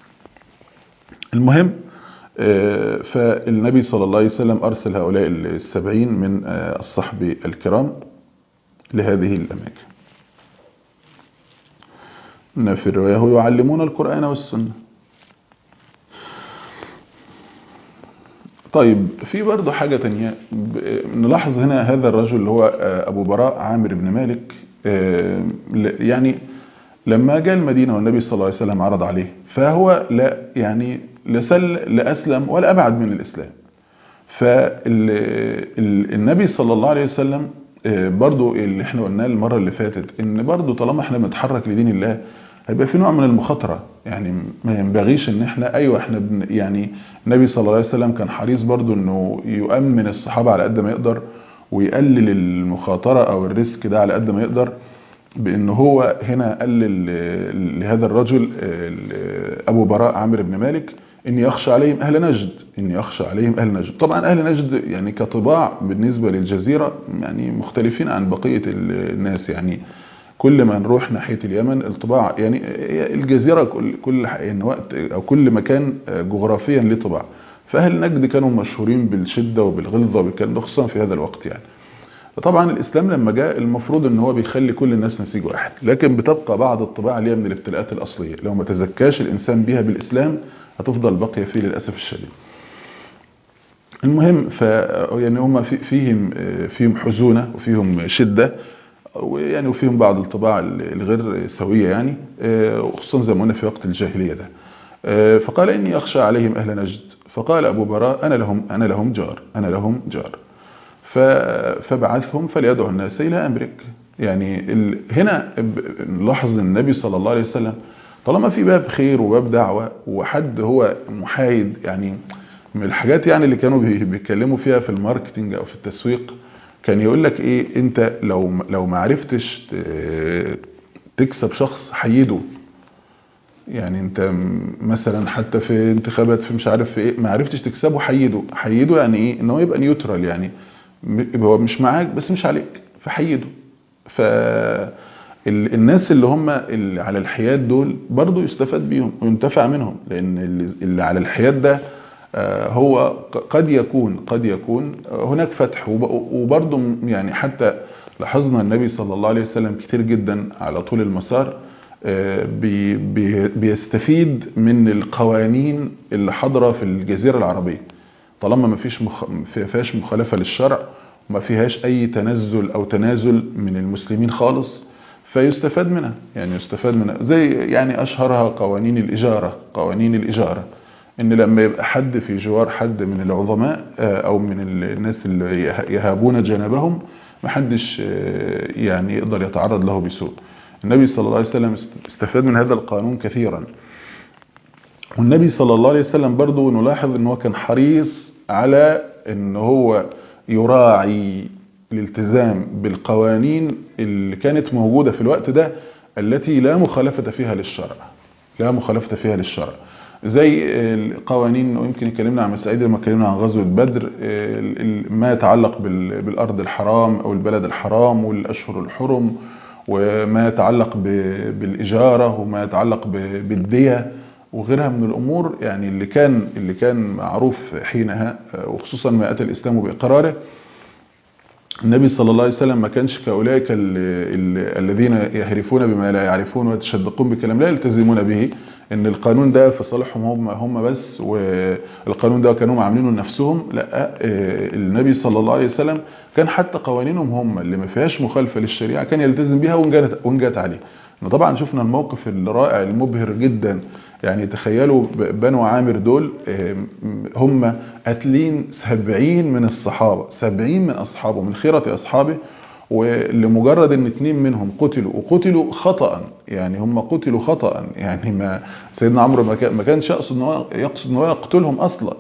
Speaker 2: المهم فالنبي صلى الله عليه وسلم أرسل هؤلاء السبعين من الصحب الكرام لهذه الأماكن في الرواية يعلمون القرآن والسنة طيب في برضه حاجة تانية نلاحظ هنا هذا الرجل اللي هو أبو براء عامر بن مالك يعني لما جاء المدينة والنبي صلى الله عليه وسلم عرض عليه فهو لا يعني لا سل لا أسلم ولا أبعد من الإسلام فالنبي صلى الله عليه وسلم برضو اللي احنا قلناه المرة اللي فاتت ان برضو طالما احنا بنتحرك لدين الله هيبقى في نوع من المخاطرة يعني ما ينبغيش ان احنا ايوه احنا بن يعني النبي صلى الله عليه وسلم كان حريص برضو انه يؤمن الصحابة على قد ما يقدر ويقلل المخاطرة او الريسك ده على قد ما يقدر بان هو هنا قال لهذا الرجل ابو براء عامر بن مالك ان يخشى عليهم اهل نجد ان يخشى عليهم اهل نجد طبعا اهل نجد يعني كطباع بالنسبة للجزيرة يعني مختلفين عن بقية الناس يعني كل ما نروح ناحية اليمن الطباع يعني الجزيرة كل كل يعني وقت او كل مكان جغرافيا له طباع فاهل نجد كانوا مشهورين بالشدة وبالغلظة وبالكلام ده خصوصا في هذا الوقت يعني طبعا الاسلام لما جاء المفروض ان هو بيخلي كل الناس نسيج واحد لكن بتبقى بعض الطباع اللي هي من الابتلاءات الاصليه لو ما تزكاش الانسان بيها بالاسلام هتفضل باقيه فيه للاسف الشديد المهم ف يعني هم في فيهم فيهم حزونه وفيهم شده ويعني وفيهم بعض الطباع الغير سويه يعني وخصوصا زي ما قلنا في وقت الجاهليه ده فقال اني اخشى عليهم اهل نجد فقال ابو براء انا لهم انا لهم جار انا لهم جار فبعثهم فليدعو الناس إلى أمرك يعني ال... هنا نلاحظ النبي صلى الله عليه وسلم طالما في باب خير وباب دعوة وحد هو محايد يعني من الحاجات يعني اللي كانوا بيتكلموا فيها في الماركتينج أو في التسويق كان يقول لك إيه أنت لو لو ما عرفتش تكسب شخص حيده يعني انت مثلا حتى في انتخابات في مش عارف في ايه ما عرفتش تكسبه حيده حيده يعني ايه ان هو يبقى نيوترال يعني هو مش معاك بس مش عليك فحيده فالناس اللي هم اللي على الحياد دول برضو يستفاد بيهم وينتفع منهم لان اللي على الحياد ده هو قد يكون قد يكون هناك فتح وبرضو يعني حتى لاحظنا النبي صلى الله عليه وسلم كتير جدا على طول المسار بي بي بيستفيد من القوانين اللي حاضره في الجزيره العربيه طالما ما فيش مخ... فيهاش مخالفة للشرع وما فيهاش أي تنزل أو تنازل من المسلمين خالص فيستفاد منها يعني يستفاد منها زي يعني أشهرها قوانين الإجارة قوانين الإجارة إن لما يبقى حد في جوار حد من العظماء أو من الناس اللي يهابون جنبهم محدش يعني يقدر يتعرض له بسوء النبي صلى الله عليه وسلم استفاد من هذا القانون كثيرا والنبي صلى الله عليه وسلم برضو نلاحظ ان هو كان حريص على ان هو يراعي الالتزام بالقوانين اللي كانت موجودة في الوقت ده التي لا مخالفة فيها للشرع لا مخالفة فيها للشرع زي القوانين ويمكن اتكلمنا عن مسائل لما اتكلمنا عن غزوة بدر ما يتعلق بالأرض الحرام أو البلد الحرام والأشهر الحرم وما يتعلق بالإجارة وما يتعلق بالدية وغيرها من الأمور يعني اللي كان اللي كان معروف حينها وخصوصا ما أتى الإسلام بإقراره النبي صلى الله عليه وسلم ما كانش كأولئك الذين يهرفون بما لا يعرفون ويتشدقون بكلام لا يلتزمون به ان القانون ده في صالحهم هم هم بس والقانون ده كانوا عاملينه لنفسهم لا النبي صلى الله عليه وسلم كان حتى قوانينهم هم اللي ما فيهاش مخالفه للشريعه كان يلتزم بها وانجت عليه طبعا شفنا الموقف الرائع المبهر جدا يعني تخيلوا بنو عامر دول هم قاتلين سبعين من الصحابة سبعين من أصحابه من خيرة أصحابه ولمجرد ان اتنين منهم قتلوا وقتلوا خطأ يعني هم قتلوا خطأ يعني ما سيدنا عمرو ما كانش يقصد ان هو يقصد ان هو يقتلهم اصلا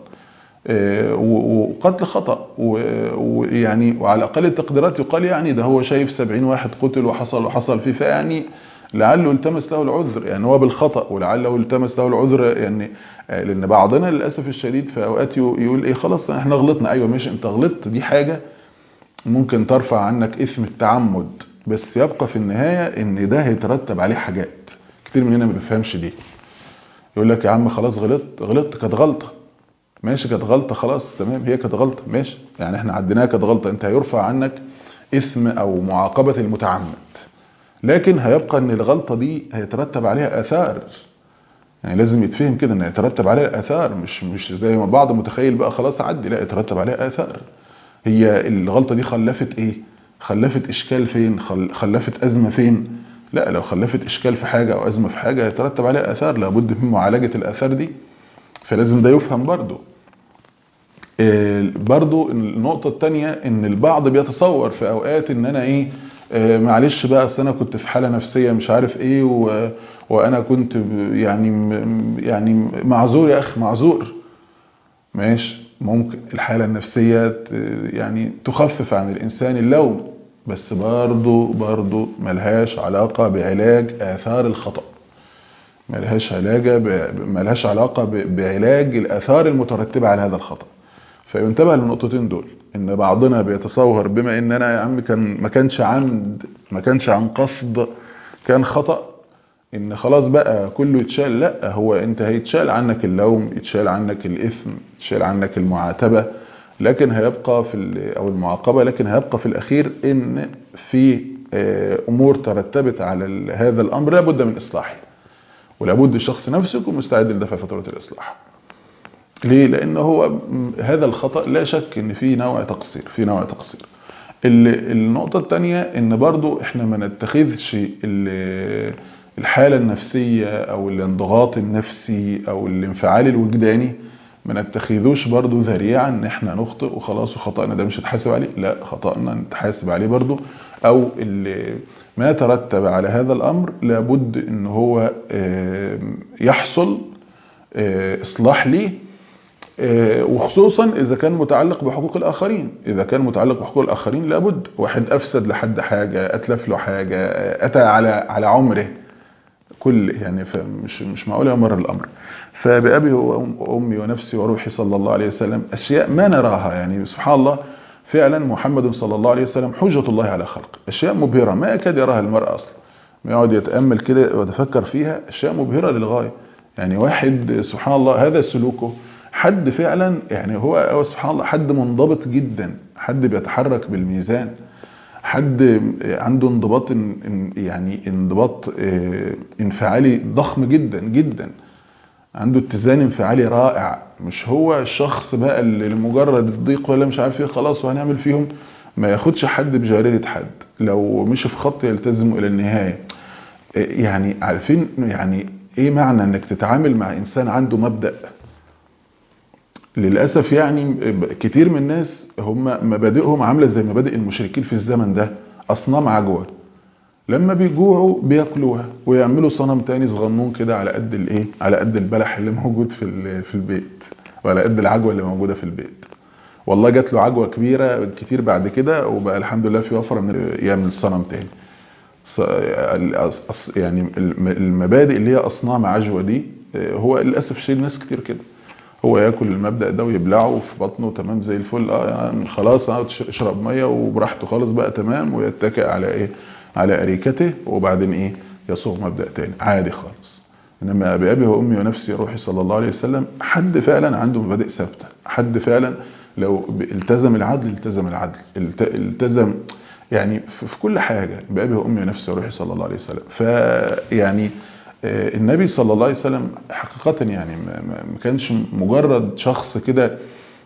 Speaker 2: وقتل خطأ ويعني وعلى اقل التقديرات يقال يعني ده هو شايف سبعين واحد قتل وحصل وحصل فيه فيعني لعله التمس له العذر يعني هو بالخطأ ولعله التمس له العذر يعني لان بعضنا للاسف الشديد في اوقات يقول ايه خلاص احنا غلطنا ايوه ماشي انت غلطت دي حاجه ممكن ترفع عنك اسم التعمد بس يبقى في النهايه ان ده هيترتب عليه حاجات كتير مننا ما بيفهمش دي يقول لك يا عم خلاص غلطت غلطت كانت غلطه ماشي كانت غلطه خلاص تمام هي كانت غلطه ماشي يعني احنا عديناها كانت غلطه انت هيرفع عنك اسم او معاقبه المتعمد لكن هيبقى ان الغلطة دي هيترتب عليها اثار يعني لازم يتفهم كده ان يترتب عليها اثار مش مش زي ما بعض متخيل بقى خلاص عدي لا يترتب عليها اثار هي الغلطة دي خلفت ايه خلفت اشكال فين خلفت ازمة فين لا لو خلفت اشكال في حاجة او ازمة في حاجة يترتب عليها اثار لابد من معالجة الاثار دي فلازم ده يفهم برضو آه، برضو النقطة التانية ان البعض بيتصور في اوقات ان انا ايه آه، معلش بقى اصل انا كنت في حالة نفسية مش عارف ايه و... وانا كنت ب- يعني م- يعني معذور يا اخي معذور ماشي ممكن الحالة النفسية ت- يعني تخفف عن الانسان اللوم بس برضو برضو ملهاش علاقة بعلاج اثار الخطأ ملهاش علاجة ب... ملهاش علاقة ب... بعلاج الآثار المترتبة على هذا الخطأ فينتبه للنقطتين دول ان بعضنا بيتصور بما ان انا يا عم كان ما كانش عمد ما كانش عن قصد كان خطأ ان خلاص بقى كله يتشال لا هو انت هيتشال عنك اللوم يتشال عنك الاثم يتشال عنك المعاتبة لكن هيبقى في ال- او المعاقبة لكن هيبقى في الاخير ان في آه، امور ترتبت على ال- هذا الامر لابد من اصلاحه ولابد الشخص نفسه يكون مستعد لدفع فاتوره الاصلاح ليه لان هو م- هذا الخطا لا شك ان فيه نوع تقصير في نوع تقصير ال- النقطه الثانيه ان برضو احنا ما نتخذش ال- الحاله النفسيه او الانضغاط النفسي او الانفعال الوجداني ما نتخذوش برضو ذريعا ان احنا نخطئ وخلاص وخطأنا ده مش هتحاسب عليه لا خطأنا نتحاسب عليه برضو او ال- ما ترتب على هذا الامر لابد ان هو آه، يحصل آه، اصلاح ليه آه، وخصوصا اذا كان متعلق بحقوق الاخرين اذا كان متعلق بحقوق الاخرين لابد واحد افسد لحد حاجه اتلف له حاجه آه، اتى على على عمره كل يعني مش مش معقول يمر الامر فبأبي وأمي ونفسي وروحي صلى الله عليه وسلم أشياء ما نراها يعني سبحان الله فعلا محمد صلى الله عليه وسلم حجة الله على خلقه أشياء مبهرة ما يكاد يراها المرء أصلا يقعد يتأمل كده ويتفكر فيها أشياء مبهرة للغاية يعني واحد سبحان الله هذا سلوكه حد فعلا يعني هو هو سبحان الله حد منضبط جدا حد بيتحرك بالميزان حد عنده انضباط ان- ان- يعني انضباط آه، انفعالي ضخم جدا جدا عنده اتزان انفعالي رائع مش هو الشخص بقى اللي لمجرد الضيق ولا مش عارف ايه خلاص وهنعمل فيهم ما ياخدش حد بجارية حد لو مشي في خط يلتزم الى النهاية إيه يعني عارفين يعني ايه معنى انك تتعامل مع انسان عنده مبدأ للأسف يعني كتير من الناس هم مبادئهم عاملة زي مبادئ المشركين في الزمن ده أصنام عجوة لما بيجوعوا بياكلوها ويعملوا صنم تاني صغنون كده على قد الايه على قد البلح اللي موجود في ال- في البيت وعلى قد العجوه اللي موجوده في البيت والله جات له عجوه كبيره كتير بعد كده وبقى الحمد لله في وفره من يعمل صنم تاني ص- الأص- أص- يعني الم- المبادئ اللي هي اصنام عجوه دي آه، هو للاسف شيء ناس كتير كده هو ياكل المبدأ ده ويبلعه في بطنه تمام زي الفل اه يعني خلاص اه تش- اشرب ميه وبراحته خالص بقى تمام ويتكئ على ايه على اريكته وبعدين ايه يصوغ مبدأ تاني عادي خالص انما بأبي وامي ونفسي روحي صلى الله عليه وسلم حد فعلا عنده مبادئ ثابته حد فعلا لو ب- التزم العدل التزم العدل الت- التزم يعني في في كل حاجه بأبي وامي ونفسي وروحي صلى الله عليه وسلم فيعني آه، النبي صلى الله عليه وسلم حقيقة يعني ما ما- ما كانش مجرد شخص كده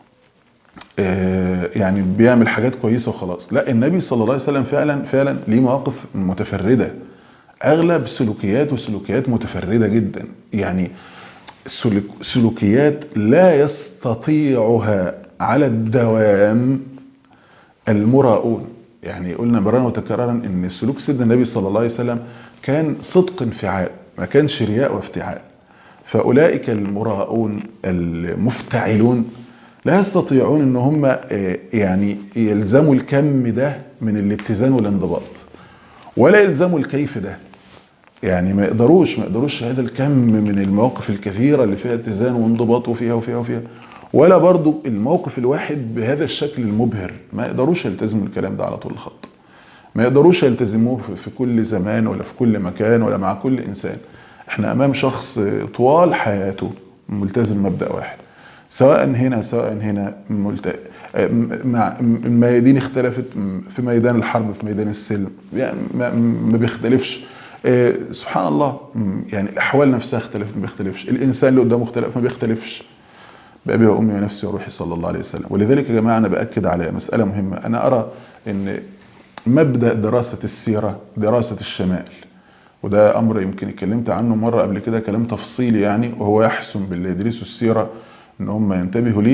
Speaker 2: آه، يعني بيعمل حاجات كويسة وخلاص لا النبي صلى الله عليه وسلم فعلا فعلا ليه مواقف متفردة أغلب سلوكيات وسلوكيات متفردة جدا يعني سلوك- سلوكيات لا يستطيعها على الدوام المراؤون يعني قلنا مرارا وتكرارا ان سلوك سيدنا النبي صلى الله عليه وسلم كان صدق انفعال ما كانش رياء وافتعال فاولئك المراؤون المفتعلون لا يستطيعون ان هم آه، يعني يلزموا الكم ده من الاتزان والانضباط ولا يلزموا الكيف ده يعني ما يقدروش ما يقدروش هذا الكم من المواقف الكثيرة اللي فيها اتزان وانضباط وفيها وفيها وفيها ولا برضو الموقف الواحد بهذا الشكل المبهر ما يقدروش يلتزموا الكلام ده على طول الخط ما يقدروش يلتزموه في- في كل زمان ولا في كل مكان ولا مع كل إنسان احنا أمام شخص طوال حياته ملتزم مبدأ واحد سواء هنا سواء هنا ملت... مع الميادين اختلفت في ميدان الحرب في ميدان السلم يعني ما, ما بيختلفش آه، سبحان الله م، يعني الأحوال نفسها اختلفت ما بيختلفش الإنسان اللي قدامه اختلف ما بيختلفش بأبي وأمي ونفسي وروحي صلى الله عليه وسلم ولذلك يا جماعة أنا بأكد على مسألة مهمة أنا أرى أن مبدأ دراسة السيرة دراسة الشمائل وده أمر يمكن اتكلمت عنه مرة قبل كده كلام تفصيلي يعني وهو يحسن باللي يدرسوا السيرة ان هم ينتبهوا ليه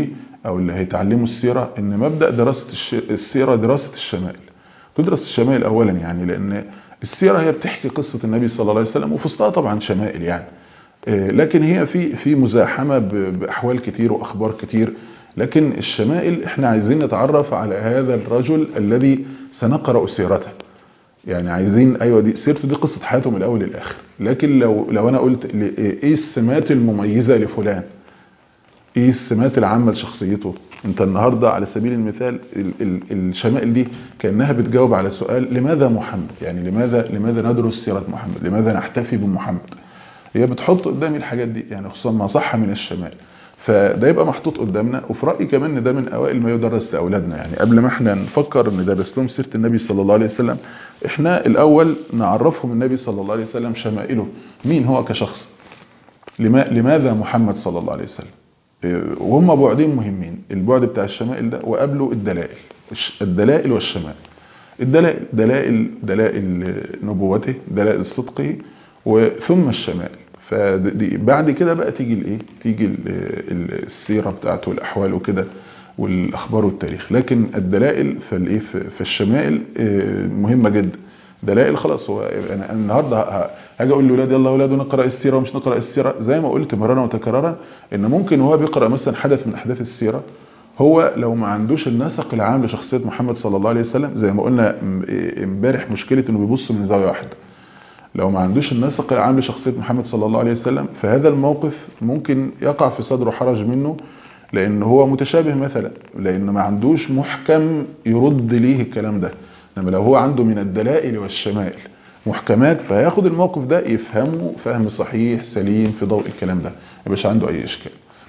Speaker 2: او اللي هيتعلموا السيرة ان مبدأ دراسة الش... السيرة دراسة الشمائل تدرس الشمائل اولا يعني لان السيرة هي بتحكي قصة النبي صلى الله عليه وسلم وفي وسطها طبعا شمائل يعني لكن هي في في مزاحمة بأحوال كتير وأخبار كتير لكن الشمائل احنا عايزين نتعرف على هذا الرجل الذي سنقرأ سيرته يعني عايزين ايوه دي سيرته دي قصة حياته من الاول للاخر لكن لو لو انا قلت ايه السمات المميزة لفلان ايه السمات العامة لشخصيته انت النهاردة على سبيل المثال ال ال الشمائل دي كأنها بتجاوب على سؤال لماذا محمد يعني لماذا لماذا ندرس سيرة محمد لماذا نحتفي بمحمد هي بتحط قدامي الحاجات دي يعني خصوصا ما صح من الشمائل فده يبقى محطوط قدامنا وفي رايي كمان ان ده من اوائل ما يدرس لاولادنا يعني قبل ما احنا نفكر ندرس لهم سيره النبي صلى الله عليه وسلم احنا الاول نعرفهم النبي صلى الله عليه وسلم شمائله مين هو كشخص لماذا محمد صلى الله عليه وسلم وهم بعدين مهمين البعد بتاع الشمائل ده وقبله الدلائل الدلائل والشمائل الدلائل دلائل دلائل نبوته دلائل صدقه وثم الشمائل فدي بعد كده بقى تيجي الايه تيجي السيره بتاعته والاحوال وكده والاخبار والتاريخ لكن الدلائل فالايه في الشمائل مهمه جدا دلائل خلاص هو انا النهارده هاجي اقول لاولادي يلا يا اولاد نقرا السيره ومش نقرا السيره زي ما قلت مرارا وتكرارا ان ممكن وهو بيقرا مثلا حدث من احداث السيره هو لو ما عندوش النسق العام لشخصيه محمد صلى الله عليه وسلم زي ما قلنا امبارح مشكله انه بيبص من زاويه واحده لو ما عندوش النسق العام لشخصية محمد صلى الله عليه وسلم فهذا الموقف ممكن يقع في صدره حرج منه لأن هو متشابه مثلا لأن ما عندوش محكم يرد ليه الكلام ده لما لو هو عنده من الدلائل والشمائل محكمات فهياخد الموقف ده يفهمه فهم صحيح سليم في ضوء الكلام ده ما يبقاش عنده أي إشكال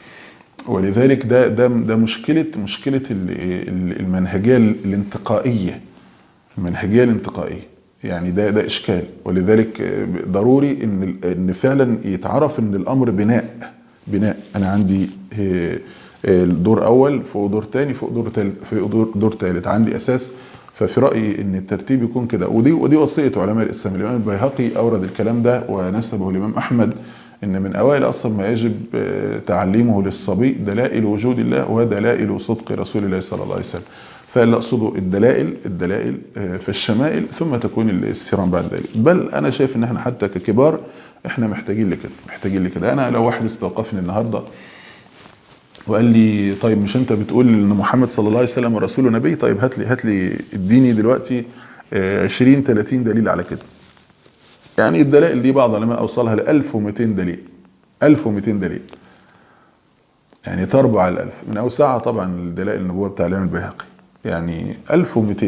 Speaker 2: ولذلك ده ده ده مشكلة مشكلة المنهجية الانتقائية المنهجية الانتقائية يعني ده ده اشكال ولذلك ضروري ان ان فعلا يتعرف ان الامر بناء بناء انا عندي دور اول فوق دور تاني فوق دور تالت في دور, دور تالت عندي اساس ففي رايي ان الترتيب يكون كده ودي ودي وصيه علماء الاسلام الامام البيهقي اورد الكلام ده ونسبه الامام احمد ان من اوائل اصلا ما يجب تعليمه للصبي دلائل وجود الله ودلائل صدق رسول الله صلى الله عليه وسلم فاللي اقصده الدلائل الدلائل في الشمائل ثم تكون الاستيران بعد ذلك بل انا شايف ان احنا حتى ككبار احنا محتاجين لكده محتاجين لكده انا لو واحد استوقفني النهارده وقال لي طيب مش انت بتقول ان محمد صلى الله عليه وسلم رسول نبي طيب هات لي هات لي اديني دلوقتي 20 30 دليل على كده يعني الدلائل دي بعض العلماء اوصلها ل 1200 دليل 1200 دليل يعني تربع على الألف من أوسعها طبعا دلائل النبوة بتاع الإمام البيهقي يعني 1200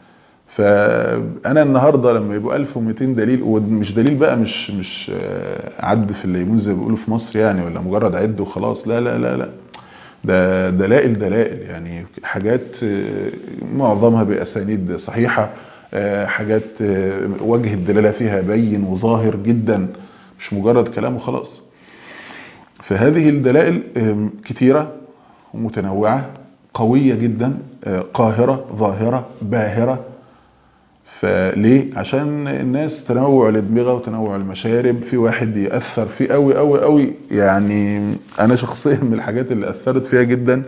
Speaker 2: فأنا النهاردة لما يبقوا 1200 دليل ومش دليل بقى مش مش عد في الليمون زي ما بيقولوا في مصر يعني ولا مجرد عد وخلاص لا لا لا لا ده دلائل دلائل يعني حاجات معظمها بأسانيد صحيحة حاجات وجه الدلالة فيها بين وظاهر جدا مش مجرد كلام وخلاص فهذه الدلائل كثيرة ومتنوعة قوية جدا قاهرة ظاهرة باهرة فليه عشان الناس تنوع الادمغه وتنوع المشارب في واحد ياثر فيه قوي قوي قوي يعني انا شخصيا من الحاجات اللي اثرت فيها جدا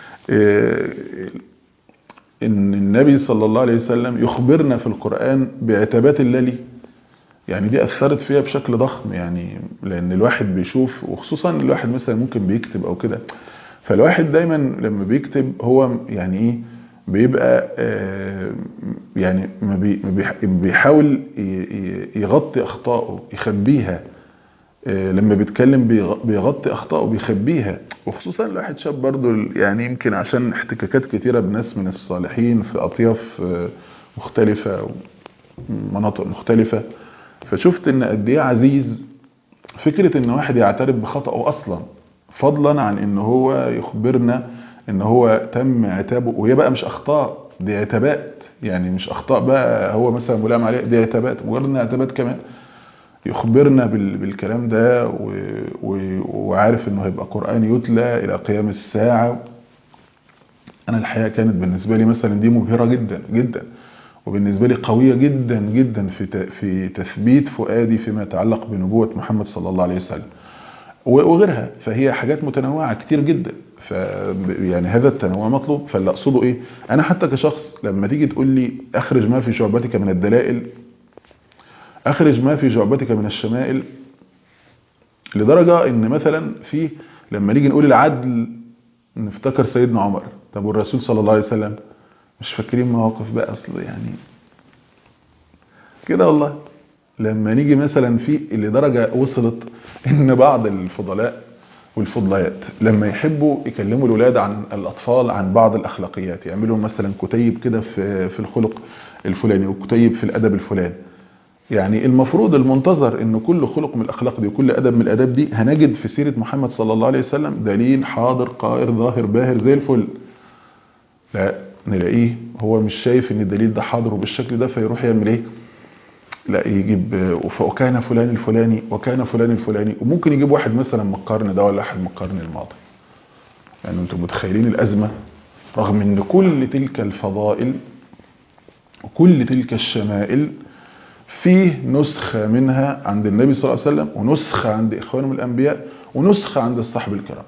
Speaker 2: ان النبي صلى الله عليه وسلم يخبرنا في القران بعتابات الله ليه يعني دي اثرت فيها بشكل ضخم يعني لان الواحد بيشوف وخصوصا الواحد مثلا ممكن بيكتب او كده فالواحد دايما لما بيكتب هو يعني ايه بيبقى يعني بيحاول يغطي اخطائه يخبيها لما بيتكلم بيغطي اخطائه بيخبيها وخصوصا الواحد شاب برضه يعني يمكن عشان احتكاكات كتيره بناس من الصالحين في اطياف مختلفه ومناطق مختلفه فشفت ان قد ايه عزيز فكره ان واحد يعترف بخطأه اصلا فضلا عن ان هو يخبرنا ان هو تم عتابه وهي بقى مش اخطاء دي عتابات يعني مش اخطاء بقى هو مثلا ملام عليه دي عتابات مجرد انها عتابات كمان يخبرنا بالكلام ده و... و... وعارف انه هيبقى قرآن يتلى الى قيام الساعة انا الحقيقة كانت بالنسبة لي مثلا دي مبهرة جدا جدا وبالنسبة لي قوية جدا جدا في ت... في تثبيت فؤادي فيما يتعلق بنبوة محمد صلى الله عليه وسلم وغيرها فهي حاجات متنوعة كتير جدا ف يعني هذا التنوع مطلوب فاللي اقصده ايه انا حتى كشخص لما تيجي تقول لي اخرج ما في شعبتك من الدلائل اخرج ما في شعبتك من الشمائل لدرجة ان مثلا في لما نيجي نقول العدل نفتكر سيدنا عمر طب والرسول صلى الله عليه وسلم مش فاكرين مواقف بقى اصل يعني كده والله لما نيجي مثلا في لدرجة وصلت ان بعض الفضلاء والفضليات لما يحبوا يكلموا الولاد عن الاطفال عن بعض الاخلاقيات يعملوا مثلا كتيب كده في في الخلق الفلاني وكتيب في الادب الفلاني يعني المفروض المنتظر ان كل خلق من الاخلاق دي وكل ادب من الاداب دي هنجد في سيره محمد صلى الله عليه وسلم دليل حاضر قائر ظاهر باهر زي الفل لا نلاقيه هو مش شايف ان الدليل ده حاضر وبالشكل ده فيروح يعمل ايه لا يجيب وكان فلان الفلاني وكان فلان الفلاني وممكن يجيب واحد مثلا من القرن ده ولا واحد من القرن الماضي يعني انتم متخيلين الازمه رغم ان كل تلك الفضائل وكل تلك الشمائل فيه نسخة منها عند النبي صلى الله عليه وسلم ونسخة عند إخوانهم الأنبياء ونسخة عند الصحب الكرام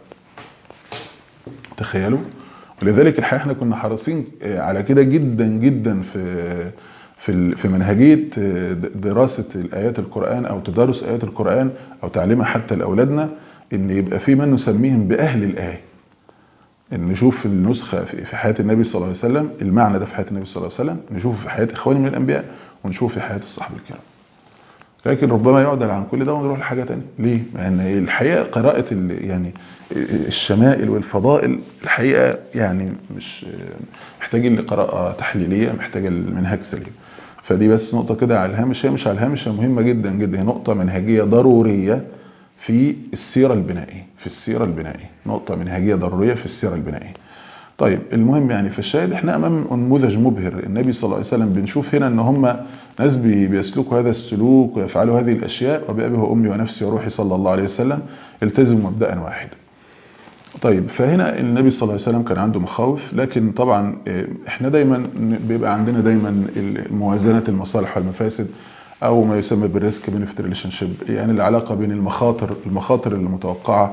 Speaker 2: تخيلوا ولذلك الحقيقة احنا كنا حريصين على كده جدا جدا في في في منهجية دراسة الآيات القرآن أو تدارس آيات القرآن أو تعليمها حتى لأولادنا إن يبقى في من نسميهم بأهل الآية إن نشوف النسخة في حياة النبي صلى الله عليه وسلم المعنى ده في حياة النبي صلى الله عليه وسلم نشوفه في حياة إخواني من الأنبياء ونشوف في حياة الصحابة الكرام لكن ربما يعدل عن كل ده ونروح لحاجة تانية ليه؟ لأن الحقيقة قراءة يعني الشمائل والفضائل الحقيقة يعني مش محتاجين لقراءة تحليلية محتاجة لمنهج سليم فدي بس نقطة كده على الهامش هي مش على الهامش هي مهمة جدا جدا هي نقطة منهجية ضرورية في السيرة البنائية في السيرة البنائية نقطة منهجية ضرورية في السيرة البنائية طيب المهم يعني في الشاهد احنا امام نموذج مبهر النبي صلى الله عليه وسلم بنشوف هنا ان هم ناس بيسلكوا هذا السلوك ويفعلوا هذه الاشياء وبأبي وامي ونفسي وروحي صلى الله عليه وسلم التزموا مبدأ واحدا طيب فهنا النبي صلى الله عليه وسلم كان عنده مخاوف لكن طبعا احنا دايما بيبقى عندنا دايما موازنة المصالح والمفاسد او ما يسمى بالريسك بنفت ريليشن شيب يعني العلاقة بين المخاطر المخاطر المتوقعة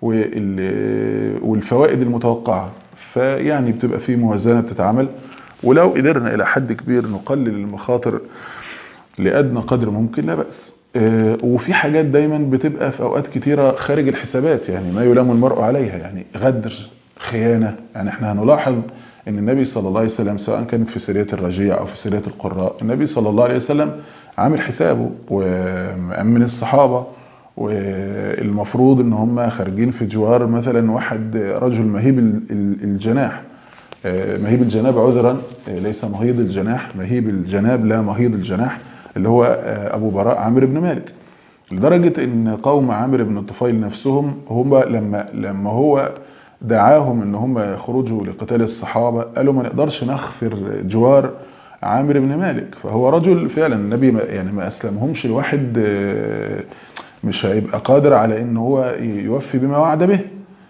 Speaker 2: والفوائد المتوقعة فيعني بتبقى في موازنة بتتعمل ولو قدرنا إلى حد كبير نقلل المخاطر لأدنى قدر ممكن لا بأس وفي حاجات دايما بتبقى في أوقات كتيرة خارج الحسابات يعني ما يلام المرء عليها يعني غدر خيانة يعني احنا هنلاحظ ان النبي صلى الله عليه وسلم سواء كانت في سرية الرجيع او في سرية القراء النبي صلى الله عليه وسلم عامل حسابه ومأمن الصحابة والمفروض ان هم خارجين في جوار مثلا واحد رجل مهيب الجناح مهيب الجناب عذرا ليس مهيض الجناح مهيب الجناب لا مهيض الجناح اللي هو ابو براء عامر بن مالك لدرجة ان قوم عامر بن الطفيل نفسهم هم لما لما هو دعاهم ان هم يخرجوا لقتال الصحابة قالوا ما نقدرش نغفر جوار عامر بن مالك فهو رجل فعلا النبي يعني ما اسلمهمش الواحد مش هيبقى قادر على ان هو يوفي بما وعد به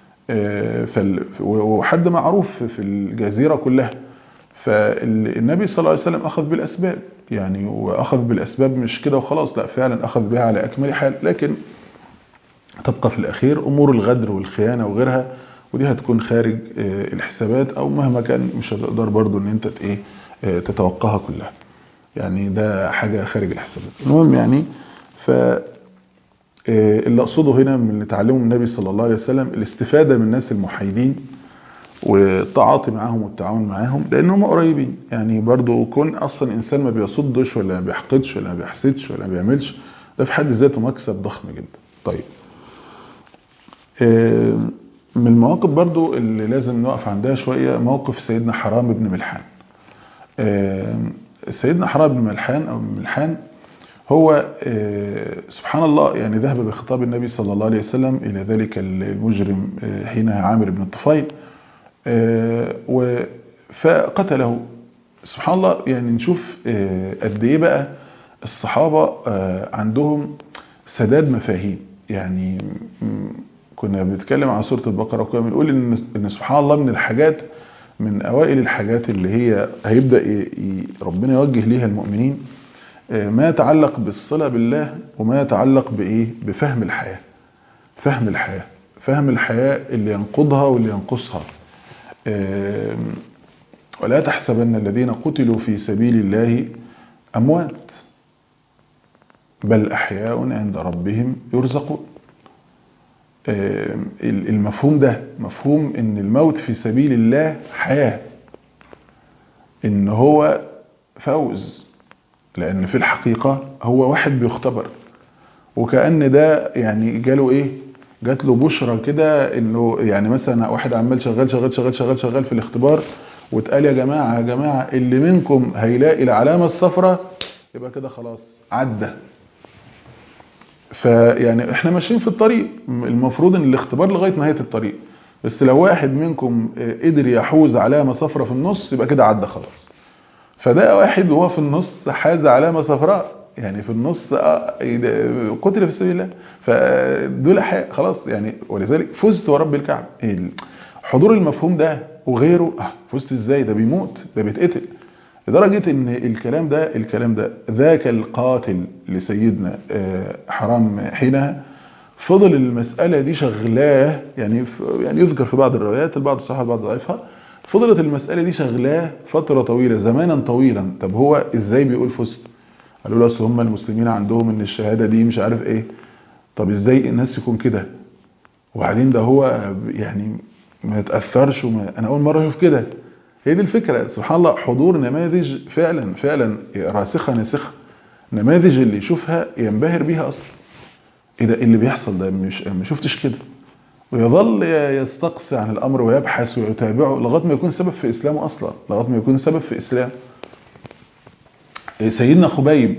Speaker 2: وحد معروف في الجزيرة كلها فالنبي صلى الله عليه وسلم أخذ بالأسباب يعني وأخذ بالأسباب مش كده وخلاص لا فعلا أخذ بها على أكمل حال لكن تبقى في الأخير أمور الغدر والخيانة وغيرها ودي هتكون خارج الحسابات أو مهما كان مش هتقدر برضو أن أنت إيه تتوقعها كلها يعني ده حاجة خارج الحسابات المهم يعني ف اللي أقصده هنا من اللي تعلمه النبي صلى الله عليه وسلم الاستفادة من الناس المحايدين والتعاطي معاهم والتعاون معاهم لأنهم قريبين يعني برضو كون أصلا إنسان ما بيصدش ولا ما بيحقدش ولا ما بيحسدش ولا ما بيعملش ده في حد ذاته مكسب ضخم جدا طيب من المواقف برضو اللي لازم نقف عندها شوية موقف سيدنا حرام بن ملحان سيدنا حرام بن ملحان أو ملحان هو سبحان الله يعني ذهب بخطاب النبي صلى الله عليه وسلم إلى ذلك المجرم حينها عامر بن الطفيل فقتله سبحان الله يعني نشوف قد ايه بقى الصحابة عندهم سداد مفاهيم يعني كنا بنتكلم عن سورة البقرة وكنا بنقول إن, إن سبحان الله من الحاجات من أوائل الحاجات اللي هي هيبدأ ربنا يوجه ليها المؤمنين ما يتعلق بالصلة بالله وما يتعلق بإيه بفهم الحياة فهم الحياة فهم الحياة اللي ينقضها واللي ينقصها ولا تحسبن الذين قتلوا في سبيل الله أموات بل أحياء عند ربهم يرزقون المفهوم ده مفهوم ان الموت في سبيل الله حياة ان هو فوز لان في الحقيقة هو واحد بيختبر وكأن ده يعني جاله ايه جات له بشرة كده انه يعني مثلا واحد عمال شغال شغال شغال شغال شغال في الاختبار واتقال يا جماعة يا جماعة اللي منكم هيلاقي العلامة الصفراء يبقى كده خلاص عدى فيعني احنا ماشيين في الطريق المفروض ان الاختبار لغايه نهايه الطريق بس لو واحد منكم قدر يحوز علامه صفراء في النص يبقى كده عدى خلاص فده واحد وهو في النص حاز علامه صفراء يعني في النص قتل في سبيل الله فدول خلاص يعني ولذلك فزت ورب الكعبه حضور المفهوم ده وغيره اه فزت ازاي ده بيموت ده بيتقتل لدرجة ان الكلام ده الكلام ده ذاك القاتل لسيدنا حرام حينها فضل المسألة دي شغلاه يعني يعني يذكر في بعض الروايات البعض الصحابة البعض ضعيفها فضلت المسألة دي شغلاه فترة طويلة زمانا طويلا طب هو ازاي بيقول فزت قالوا له اصل هم المسلمين عندهم ان الشهادة دي مش عارف ايه طب ازاي الناس يكون كده وبعدين ده هو يعني ما يتأثرش وما انا اول مرة اشوف كده هي دي الفكرة سبحان الله حضور نماذج فعلا فعلا راسخة ناسخة نماذج اللي يشوفها ينبهر بيها أصلا ايه ده اللي بيحصل ده مش ما شفتش كده ويظل يستقصي عن الأمر ويبحث ويتابعه لغاية ما يكون سبب في إسلامه أصلا لغاية ما يكون سبب في إسلام سيدنا خبيب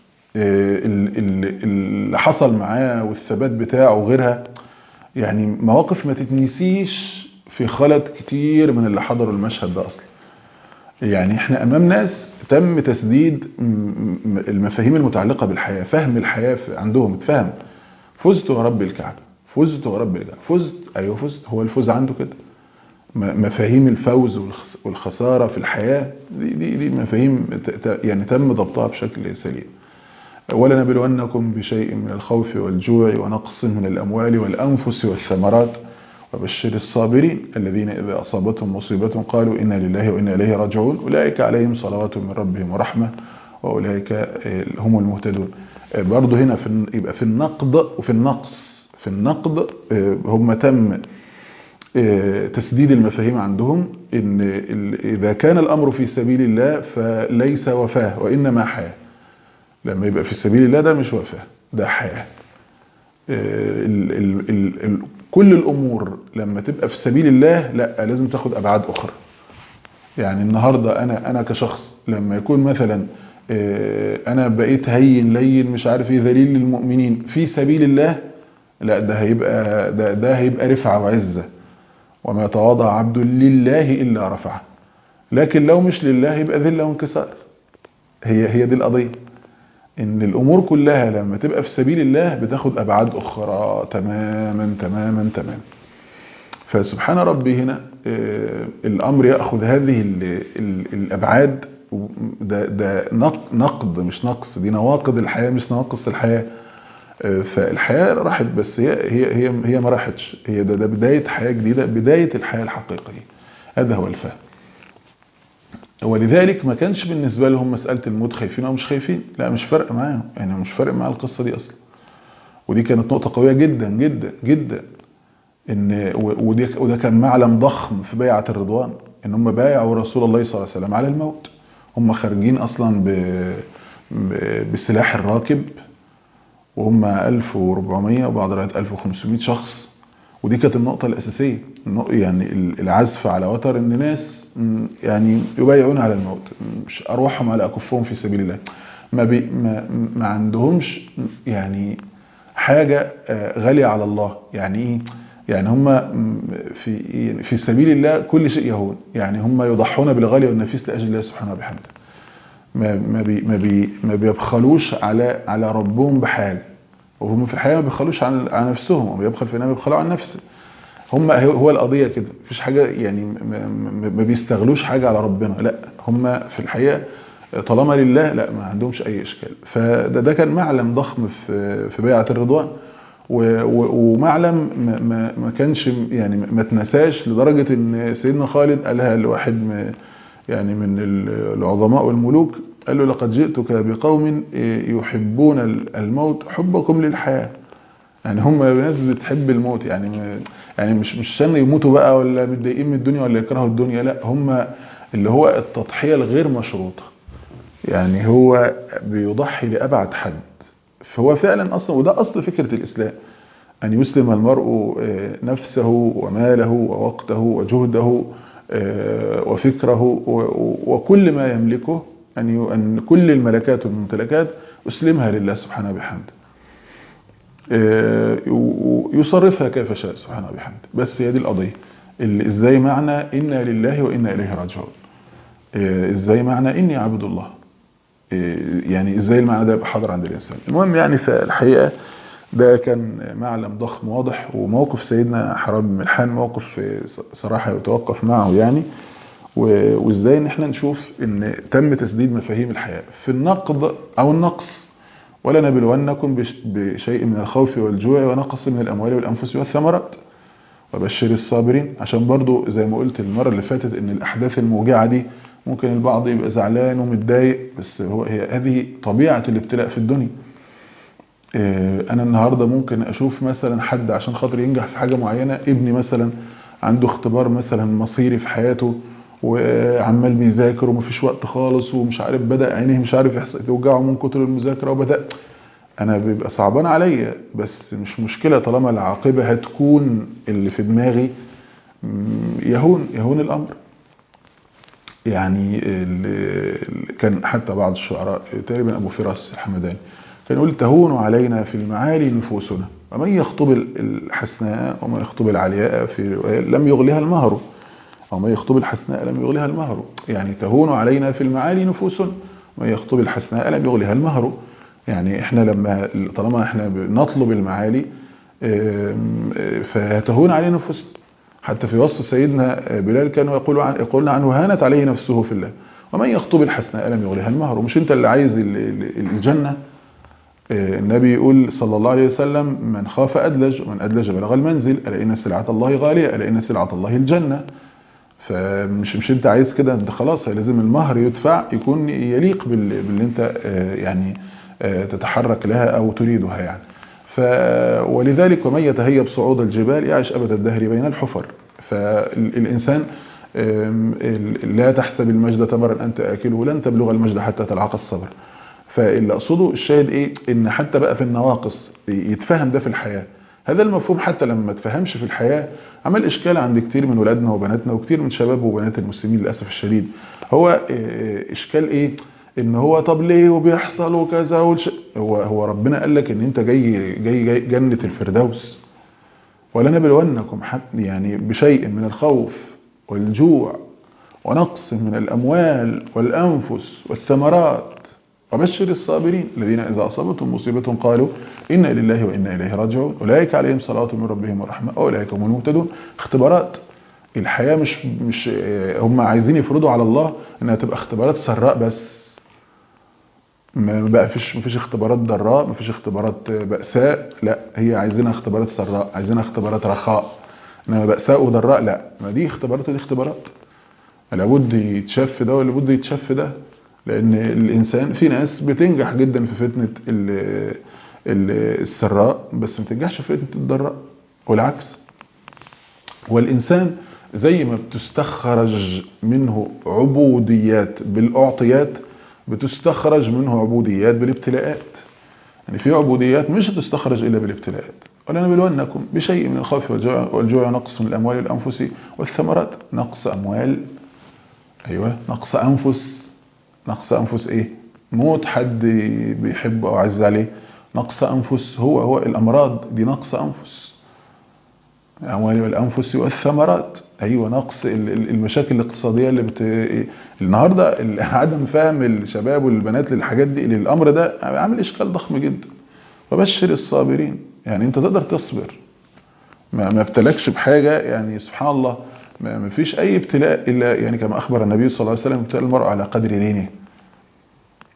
Speaker 2: اللي حصل معاه والثبات بتاعه وغيرها يعني مواقف ما تتنسيش في خلط كتير من اللي حضروا المشهد ده اصلا يعني احنا امام ناس تم تسديد المفاهيم المتعلقه بالحياه فهم الحياه عندهم اتفهم فزت ورب الكعبه فزت ورب الكعبه فزت ايوه فزت هو الفوز عنده كده مفاهيم الفوز والخساره في الحياه دي دي, دي مفاهيم يعني تم ضبطها بشكل سليم ولنبلونكم بشيء من الخوف والجوع ونقص من الاموال والانفس والثمرات وبشر الصابرين الذين إذا أصابتهم مصيبة قالوا إنا لله وإنا إليه راجعون أولئك عليهم صلوات من ربهم ورحمة وأولئك هم المهتدون برضه هنا في يبقى في النقد وفي النقص في النقد هم تم تسديد المفاهيم عندهم إن إذا كان الأمر في سبيل الله فليس وفاه وإنما حياة لما يبقى في سبيل الله ده مش وفاه ده حياة ال ال ال ال كل الامور لما تبقى في سبيل الله لا لازم تاخد ابعاد اخرى يعني النهارده انا انا كشخص لما يكون مثلا انا بقيت هين لين مش عارف ايه ذليل للمؤمنين في سبيل الله لا ده هيبقى ده, ده هيبقى رفعه وعزه وما يتواضع عبد لله الا رفعه لكن لو مش لله يبقى ذله وانكسار هي هي دي القضيه ان الامور كلها لما تبقى في سبيل الله بتاخد ابعاد اخرى تماما تماما تماما فسبحان ربي هنا الامر ياخذ هذه ال ال الابعاد ده, ده نقد مش نقص دي نواقض الحياه مش نواقص الحياه فالحياه راحت بس هي هي هي, هي ما راحتش هي ده, ده بدايه حياه جديده بدايه الحياه الحقيقيه هذا هو الفهم ولذلك ما كانش بالنسبة لهم مسألة الموت خايفين أو مش خايفين لا مش فارق معاهم يعني مش فارق مع القصة دي أصلا ودي كانت نقطة قوية جدا جدا جدا إن وده كان معلم ضخم في بيعة الرضوان إن هم بايعوا رسول الله صلى الله عليه وسلم على الموت هم خارجين أصلا بسلاح الراكب وهم 1400 وبعض الروايات 1500 شخص ودي كانت النقطة الأساسية يعني العزف على وتر إن ناس يعني يبايعون على الموت مش أرواحهم على أكفهم في سبيل الله ما, بي ما, ما عندهمش يعني حاجة غالية على الله يعني إيه يعني هم في في سبيل الله كل شيء يهون يعني هم يضحون بالغالي والنفيس لأجل الله سبحانه وبحمده ما ما بي ما, بي ما بيبخلوش على على ربهم بحاجة وهم في الحقيقة ما بيبخلوش على نفسهم وبيبخل في النهاية بيبخلوا عن نفسه هم هو القضية كده مفيش حاجة يعني ما بيستغلوش حاجة على ربنا لا هم في الحقيقة طالما لله لا ما عندهمش اي اشكال فده ده كان معلم ضخم في في بيعة الرضوان و- و- ومعلم ما, ما, ما كانش يعني ما اتنساش لدرجة ان سيدنا خالد قالها لواحد م- يعني من ال- العظماء والملوك قال له لقد جئتك بقوم يحبون الموت حبكم للحياة يعني هم ناس بتحب الموت يعني ما- يعني مش مش عشان يموتوا بقى ولا متضايقين من الدنيا ولا يكرهوا الدنيا لا هم اللي هو التضحية الغير مشروطة يعني هو بيضحي لأبعد حد فهو فعلا أصلا وده أصل فكرة الإسلام أن يسلم المرء آه، نفسه وماله ووقته وجهده آه، وفكره و- و- وكل ما يملكه أن ي- أن كل الملكات والممتلكات أسلمها لله سبحانه وبحمده آه، و- يصرفها كيف شاء سبحانه وبحمده بس هي دي القضية اللي ازاي معنى إنا لله وإنا إليه راجعون آه، ازاي معنى إني عبد الله آه، يعني ازاي المعنى ده يبقى حاضر عند الإنسان المهم يعني في الحقيقة ده كان معلم ضخم واضح وموقف سيدنا حرام بن ملحان موقف آه، صراحة يتوقف معه يعني و- وازاي ان احنا نشوف ان تم تسديد مفاهيم الحياة في النقد او النقص ولنبلونكم بش- بشيء من الخوف والجوع ونقص من الاموال والانفس والثمرات وبشر الصابرين عشان برضو زي ما قلت المرة اللي فاتت ان الاحداث الموجعة دي ممكن البعض يبقى زعلان ومتضايق بس هو هي هذه طبيعة الابتلاء في الدنيا آه، انا النهاردة ممكن اشوف مثلا حد عشان خاطر ينجح في حاجة معينة ابني مثلا عنده اختبار مثلا مصيري في حياته وعمال بيذاكر ومفيش وقت خالص ومش عارف بدأ عينيه مش عارف يحس- توجعه من كتر المذاكرة وبدأ انا بيبقى صعبان عليا بس مش مشكلة طالما العاقبة هتكون اللي في دماغي مم، يهون يهون الامر يعني ال- ال- كان حتى بعض الشعراء تقريبا ابو فراس الحمداني كان يقول تهون علينا في المعالي نفوسنا ومن يخطب ال- الحسناء ومن يخطب العلياء في رواية لم يغلها المهر أو من يخطب الحسناء لم يغلها المهر يعني تهون علينا في المعالي نفوسنا ومن يخطب الحسناء لم يغلها المهر يعني احنا لما طالما احنا نطلب المعالي آم، آه، فتهون علينا نفوسنا حتى في وصف سيدنا بلال كانوا يقولوا عن يقولون عنه هانت عليه نفسه في الله ومن يخطب الحسناء لم يغلها المهر مش انت اللي عايز ال- ال- الجنة آه، النبي يقول صلى الله عليه وسلم من خاف أدلج ومن أدلج بلغ المنزل ألا إن سلعة الله غالية ألا إن سلعة الله الجنة فمش مش انت عايز كده انت خلاص لازم المهر يدفع يكون يليق بال- باللي انت آه، يعني آه، تتحرك لها او تريدها يعني ف ولذلك ومن يتهيب صعود الجبال يعيش ابد الدهر بين الحفر فالانسان آم، ال- لا تحسب المجد تمرا انت اكله لن تبلغ المجد حتى تلعق الصبر فاللي اقصده الشاهد ايه ان حتى بقى في النواقص يتفهم ده في الحياه هذا المفهوم حتى لما ما تفهمش في الحياه عمل اشكال عند كتير من ولادنا وبناتنا وكتير من شباب وبنات المسلمين للاسف الشديد هو آه، اشكال ايه ان هو طب ليه وبيحصل وكذا والش... هو هو ربنا قال لك ان انت جاي جاي, جاي جنه الفردوس ولنبلونكم حتى يعني بشيء من الخوف والجوع ونقص من الاموال والانفس والثمرات وبشر الصابرين الذين اذا اصابتهم مصيبه قالوا انا لله وانا اليه راجعون اولئك عليهم صلاه من ربهم ورحمه واولئك هم المهتدون اختبارات الحياه مش مش آه، هم عايزين يفرضوا على الله انها تبقى اختبارات سراء بس ما بقى فيش مفيش اختبارات ضراء مفيش اختبارات بأساء لا هي عايزينها اختبارات سراء عايزينها اختبارات رخاء انما بأساء وضراء لا ما دي اختبارات ودي اختبارات لابد يتشاف ده ولا بد يتشاف ده لان الانسان في ناس بتنجح جدا في فتنة ال- ال- السراء بس ما تنجحش في فتنة الضراء والعكس والإنسان زي ما بتستخرج منه عبوديات بالأعطيات بتستخرج منه عبوديات بالابتلاءات يعني في عبوديات مش هتستخرج إلا بالابتلاءات ولنبلونكم بشيء من الخوف والجوع والجوع نقص من الأموال والأنفس والثمرات نقص أموال أيوة نقص أنفس نقص أنفس إيه موت حد بيحبه أو عز عليه نقص أنفس هو هو الأمراض دي نقص أنفس الأموال والأنفس والثمرات أيوة نقص ال- ال- المشاكل الاقتصادية اللي بت... النهاردة ال- عدم فهم الشباب والبنات للحاجات دي للأمر ده عامل إشكال ضخم جدا وبشر الصابرين يعني أنت تقدر تصبر ما, ما ابتلكش بحاجة يعني سبحان الله ما ما فيش أي ابتلاء إلا يعني كما أخبر النبي صلى الله عليه وسلم ابتلاء المرء على قدر دينه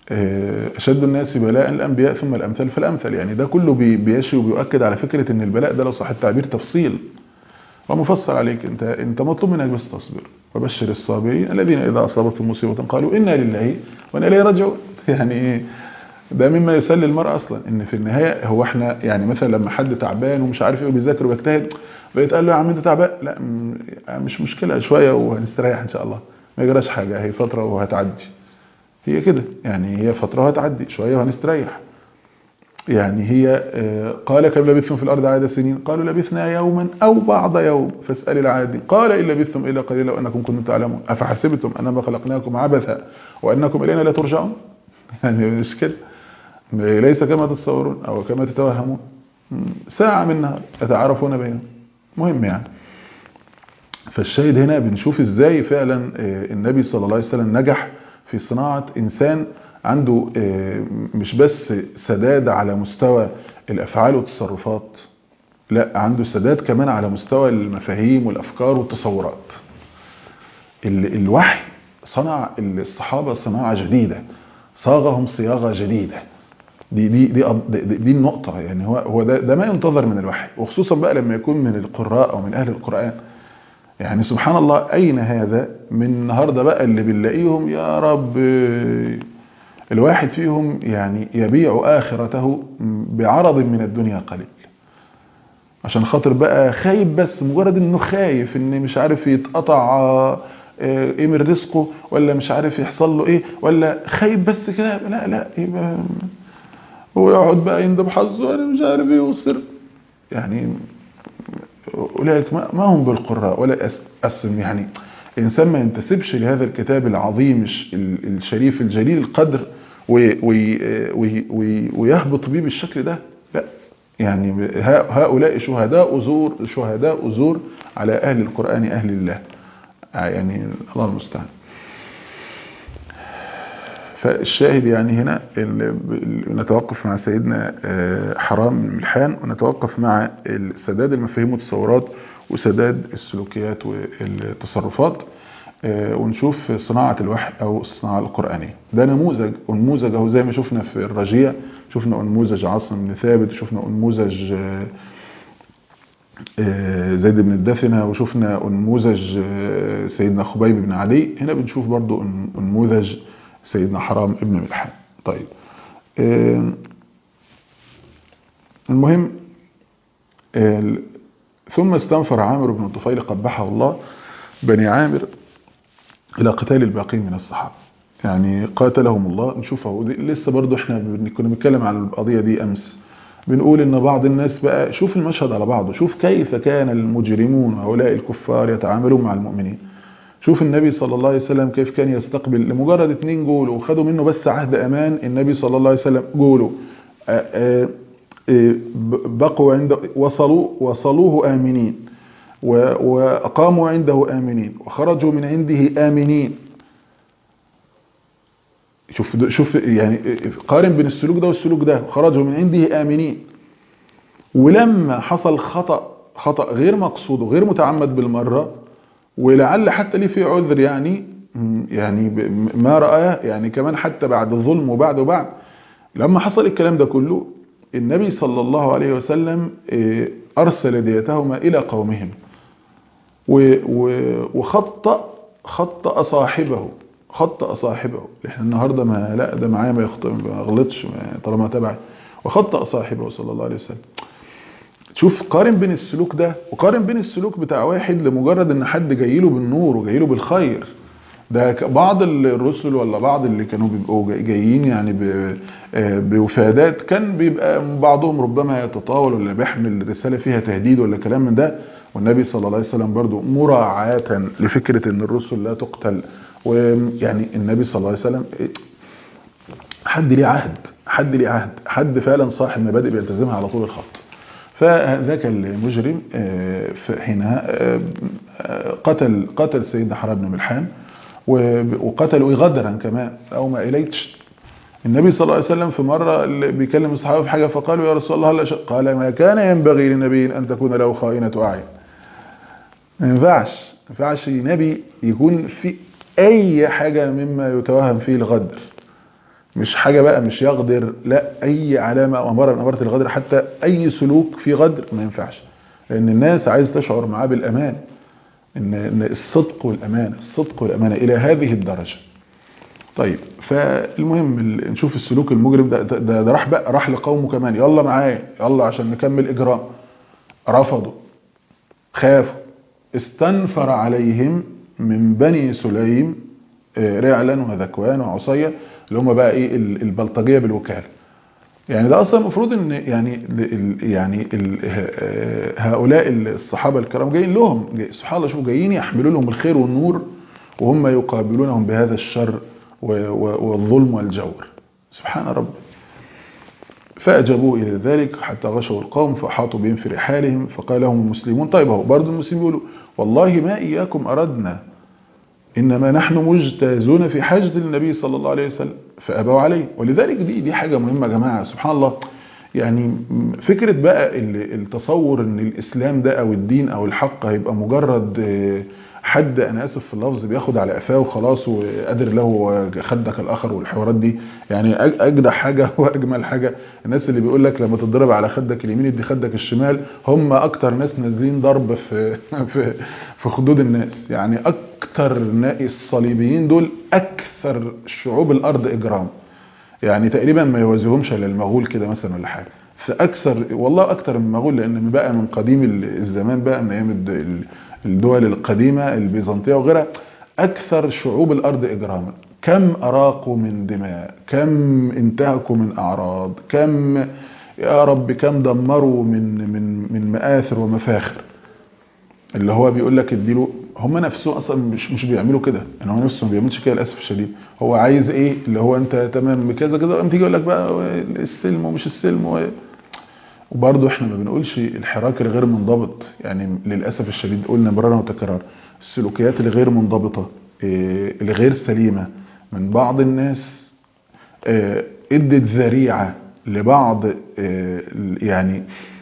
Speaker 2: أشد الناس بلاء الأنبياء ثم الأمثال فالأمثل يعني ده كله بيشي وبيؤكد على فكرة أن البلاء ده لو صح التعبير تفصيل ومفصل عليك أنت, انت مطلوب منك بس تصبر وبشر الصابرين الذين إذا أصابتهم مصيبة قالوا إنا لله وإنا إليه راجعون يعني ده مما يسلي المرء أصلا إن في النهاية هو إحنا يعني مثلا لما حد تعبان ومش عارف إيه وبيذاكر وبيجتهد بيتقال له يا عم أنت تعبان لا مش مشكلة شوية وهنستريح إن شاء الله ما يجراش حاجة هي فترة وهتعدي هي كده يعني هي فترة وهتعدي شوية وهنستريح يعني هي قال كم لبثتم في الأرض عدد سنين قالوا لبثنا يوما أو بعض يوم فاسأل العادي قال إن لبثتم إلا قليلا وأنكم كنتم تعلمون أفحسبتم أنما خلقناكم عبثا وأنكم إلينا لا ترجعون يعني مش كده ليس كما تتصورون أو كما تتوهمون ساعة من نهار يتعارفون بينهم مهم يعني فالشاهد هنا بنشوف ازاي فعلا النبي صلى الله عليه وسلم نجح في صناعة إنسان عنده مش بس سداد على مستوى الأفعال والتصرفات لا عنده سداد كمان على مستوى المفاهيم والأفكار والتصورات الوحي صنع الصحابة صناعة جديدة صاغهم صياغة جديدة دي دي دي, دي, دي النقطة يعني هو هو ده, ده ما ينتظر من الوحي وخصوصا بقى لما يكون من القراء أو من أهل القرآن يعني سبحان الله أين هذا من النهاردة بقى اللي بنلاقيهم يا رب الواحد فيهم يعني يبيع آخرته بعرض من الدنيا قليل عشان خاطر بقى خايف بس مجرد انه خايف ان مش عارف يتقطع ايه من رزقه ولا مش عارف يحصل له ايه ولا خايف بس كده لا لا يبقى ويقعد بقى يندب حظه انا مش عارف ايه وخسر يعني اولئك ما هم بالقراء ولا اسم يعني الانسان ما ينتسبش لهذا الكتاب العظيم الشريف الجليل القدر ويهبط بيه بالشكل ده لا يعني هؤلاء شهداء زور شهداء زور على اهل القران اهل الله يعني الله المستعان فالشاهد يعني هنا نتوقف مع سيدنا حرام الملحان ونتوقف مع سداد المفاهيم والتصورات وسداد السلوكيات والتصرفات ونشوف صناعة الوحي أو الصناعة القرآنية ده نموذج ونموذج أهو زي ما شفنا في الرجية شفنا نموذج عاصم بن ثابت وشفنا نموذج زيد بن الدثنة وشفنا نموذج سيدنا خبيب بن علي هنا بنشوف برضو نموذج سيدنا حرام ابن ملحان طيب المهم ثم استنفر عامر بن الطفيل قبحه الله بني عامر إلى قتال الباقين من الصحابة يعني قاتلهم الله نشوفه لسه برضو احنا كنا بنتكلم على القضية دي أمس بنقول ان بعض الناس بقى شوف المشهد على بعضه شوف كيف كان المجرمون وهؤلاء الكفار يتعاملون مع المؤمنين شوف النبي صلى الله عليه وسلم كيف كان يستقبل لمجرد اتنين جول وخدوا منه بس عهد امان النبي صلى الله عليه وسلم جوله بقوا عند وصلوا وصلوه امنين واقاموا عنده امنين وخرجوا من عنده امنين شوف شوف يعني قارن بين السلوك ده والسلوك ده خرجوا من عنده امنين ولما حصل خطا خطا غير مقصود وغير متعمد بالمره ولعل حتى ليه في عذر يعني يعني ما رأى يعني كمان حتى بعد الظلم وبعد وبعد لما حصل الكلام ده كله النبي صلى الله عليه وسلم أرسل ديتهما إلى قومهم وخطأ خطأ صاحبه خطأ صاحبه احنا النهارده ما لا ده معايا ما يخطئ ما غلطش طالما تبعي وخطأ صاحبه صلى الله عليه وسلم شوف قارن بين السلوك ده وقارن بين السلوك بتاع واحد لمجرد ان حد جاي له بالنور وجاي له بالخير ده بعض الرسل ولا بعض اللي كانوا بيبقوا جايين يعني بوفادات كان بيبقى بعضهم ربما يتطاول ولا بيحمل رسالة فيها تهديد ولا كلام من ده والنبي صلى الله عليه وسلم برضو مراعاة لفكرة ان الرسل لا تقتل ويعني النبي صلى الله عليه وسلم حد ليه عهد حد ليه عهد حد فعلا صاحب مبادئ بيلتزمها على طول الخط فذاك المجرم حينها قتل قتل سيدنا حرام بن ملحان وقتلوا غدرا كمان او ما اليتش النبي صلى الله عليه وسلم في مرة بيكلم الصحابة في حاجة فقالوا يا رسول الله هلا قال ما كان ينبغي لنبي أن تكون له خائنة أعين ما ينفعش ما ينفعش نبي يكون في أي حاجة مما يتوهم فيه الغدر مش حاجة بقى مش يغدر لا أي علامة أو أمارة من أمارة الغدر حتى أي سلوك في غدر ما ينفعش لأن الناس عايز تشعر معاه بالأمان إن إن الصدق والأمانة الصدق والأمانة إلى هذه الدرجة طيب فالمهم ال- نشوف السلوك المجرم ده ده, ده, ده راح بقى راح لقومه كمان يلا معايا يلا عشان نكمل إجرام رفضوا خافوا استنفر عليهم من بني سليم آه، رعلا وذكوان وعصية اللي هم بقى ايه ال- البلطجية بالوكالة يعني ده اصلا المفروض ان يعني ال- ال- يعني ال- آه، هؤلاء الصحابة الكرام جايين لهم جاي- سبحان الله شوفوا جايين يحملوا لهم الخير والنور وهم يقابلونهم بهذا الشر و- و- والظلم والجور سبحان رب فأجابوا إلى ذلك حتى غشوا القوم فأحاطوا بهم في رحالهم فقال لهم المسلمون طيب اهو برضه المسلمين يقولوا والله ما إياكم أردنا إنما نحن مجتازون في حشد النبي صلى الله عليه وسلم فأبوا عليه ولذلك دي دي حاجة مهمة يا جماعة سبحان الله يعني فكرة بقى ال- التصور ان الاسلام ده او الدين او الحق هيبقى مجرد آه، حد انا اسف في اللفظ بياخد على قفاه وخلاص وقادر له خدك الاخر والحوارات دي يعني أج- اجدع حاجه واجمل حاجه الناس اللي بيقول لك لما تضرب على خدك اليمين يدي خدك الشمال هم اكتر ناس نازلين ضرب في في في خدود الناس يعني اكتر نا- الصليبيين دول اكثر شعوب الارض اجرام يعني تقريبا ما يوازيهمش الا المغول كده مثلا ولا حاجه فاكثر والله اكثر من المغول لان من بقى من قديم ال- الزمان بقى من ايام الد- ال- الدول القديمه البيزنطيه وغيرها اكثر شعوب الارض اجراما كم اراقوا من دماء كم انتهكوا من اعراض كم يا رب كم دمروا من من من مآثر ومفاخر اللي هو بيقول لك اديله هم نفسهم اصلا مش مش بيعملوا كده يعني هو نفسه ما بيعملش كده للاسف الشديد هو عايز ايه اللي هو انت تمام كذا كذا قام تيجي يقول لك بقى السلم ومش السلم و... وبرضه احنا ما بنقولش الحراك الغير منضبط يعني للاسف الشديد قلنا مرارا وتكرارا السلوكيات الغير منضبطه إيه، الغير سليمه من بعض الناس آه، ادت ذريعه لبعض آه، يعني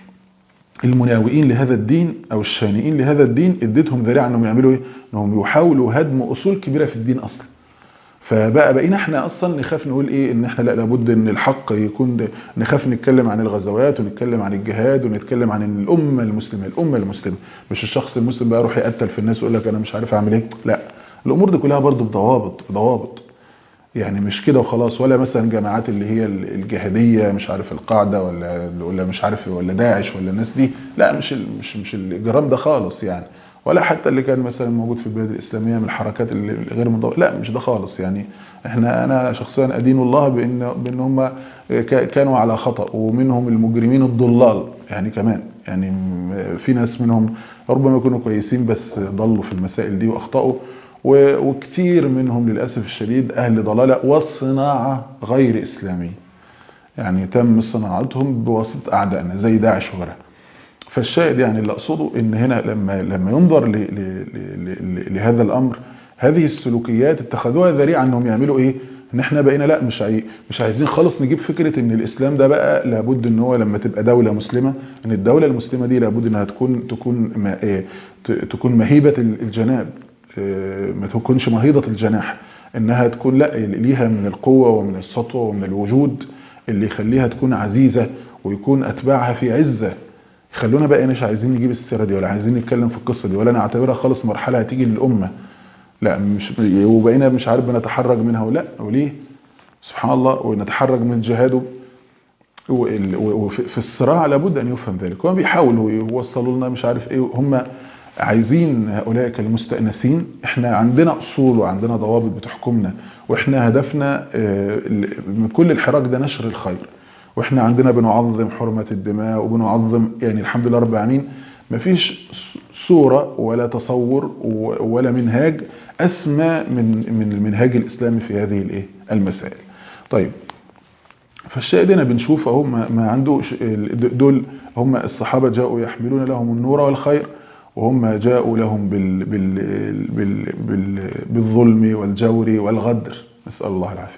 Speaker 2: المناوئين لهذا الدين او الشانئين لهذا الدين اديتهم ذريعه انهم يعملوا ايه انهم يحاولوا هدم اصول كبيره في الدين اصلا فبقى بقينا احنا اصلا نخاف نقول ايه ان احنا لا لابد ان الحق يكون ده نخاف نتكلم عن الغزوات ونتكلم عن الجهاد ونتكلم عن إن الامه المسلمه الامه المسلمه مش الشخص المسلم بقى يروح يقتل في الناس ويقول لك انا مش عارف اعمل ايه لا الامور دي كلها برضو بضوابط بضوابط يعني مش كده وخلاص ولا مثلا جماعات اللي هي الجهاديه مش عارف القاعده ولا ولا مش عارف ولا داعش ولا الناس دي لا مش ال- مش مش الاجرام ده خالص يعني ولا حتى اللي كان مثلا موجود في البلاد الاسلاميه من الحركات اللي غير منضبطه لا مش ده خالص يعني احنا انا شخصيا ادين الله بان بان هم ك- كانوا على خطا ومنهم المجرمين الضلال يعني كمان يعني م- في ناس منهم ربما يكونوا كويسين بس ضلوا في المسائل دي واخطاوا و- وكتير منهم للاسف الشديد اهل ضلاله وصناعه غير اسلاميه يعني تم صناعتهم بواسطه اعدائنا زي داعش وغيرها فالشاهد يعني اللي اقصده ان هنا لما لما ينظر ل ل ل ل لهذا الامر هذه السلوكيات اتخذوها ذريعه انهم يعملوا ايه ان احنا بقينا لا مش عاي... مش عايزين خالص نجيب فكره ان الاسلام ده بقى لابد ان هو لما تبقى دوله مسلمه ان الدوله المسلمه دي لابد انها تكون تكون ما إيه ت- تكون مهيبه الجناب إيه، ما تكونش مهيضه الجناح انها تكون لا ليها من القوه ومن السطوه ومن الوجود اللي يخليها تكون عزيزه ويكون اتباعها في عزه خلونا بقى مش عايزين نجيب السيره دي ولا عايزين نتكلم في القصه دي ولا نعتبرها خالص مرحله هتيجي للامه لا مش وبقينا مش عارف بنتحرج منها ولا وليه سبحان الله ونتحرج من الجهاد وال- وفي في الصراع لابد ان يفهم ذلك هم بيحاولوا يوصلوا لنا مش عارف ايه هم عايزين هؤلاء كالمستأنسين احنا عندنا اصول وعندنا ضوابط بتحكمنا واحنا هدفنا آه، من كل الحراك ده نشر الخير واحنا عندنا بنعظم حرمة الدماء وبنعظم يعني الحمد لله رب العالمين مفيش صورة ولا تصور و- ولا منهاج أسمى من من المنهاج الإسلامي في هذه الايه المسائل طيب فالشاهد هنا بنشوف اهو ما ما عندوش ال- دول هم الصحابة جاءوا يحملون لهم النور والخير وهم جاءوا لهم بال بال بال بال بالظلم والجور والغدر نسأل الله العافية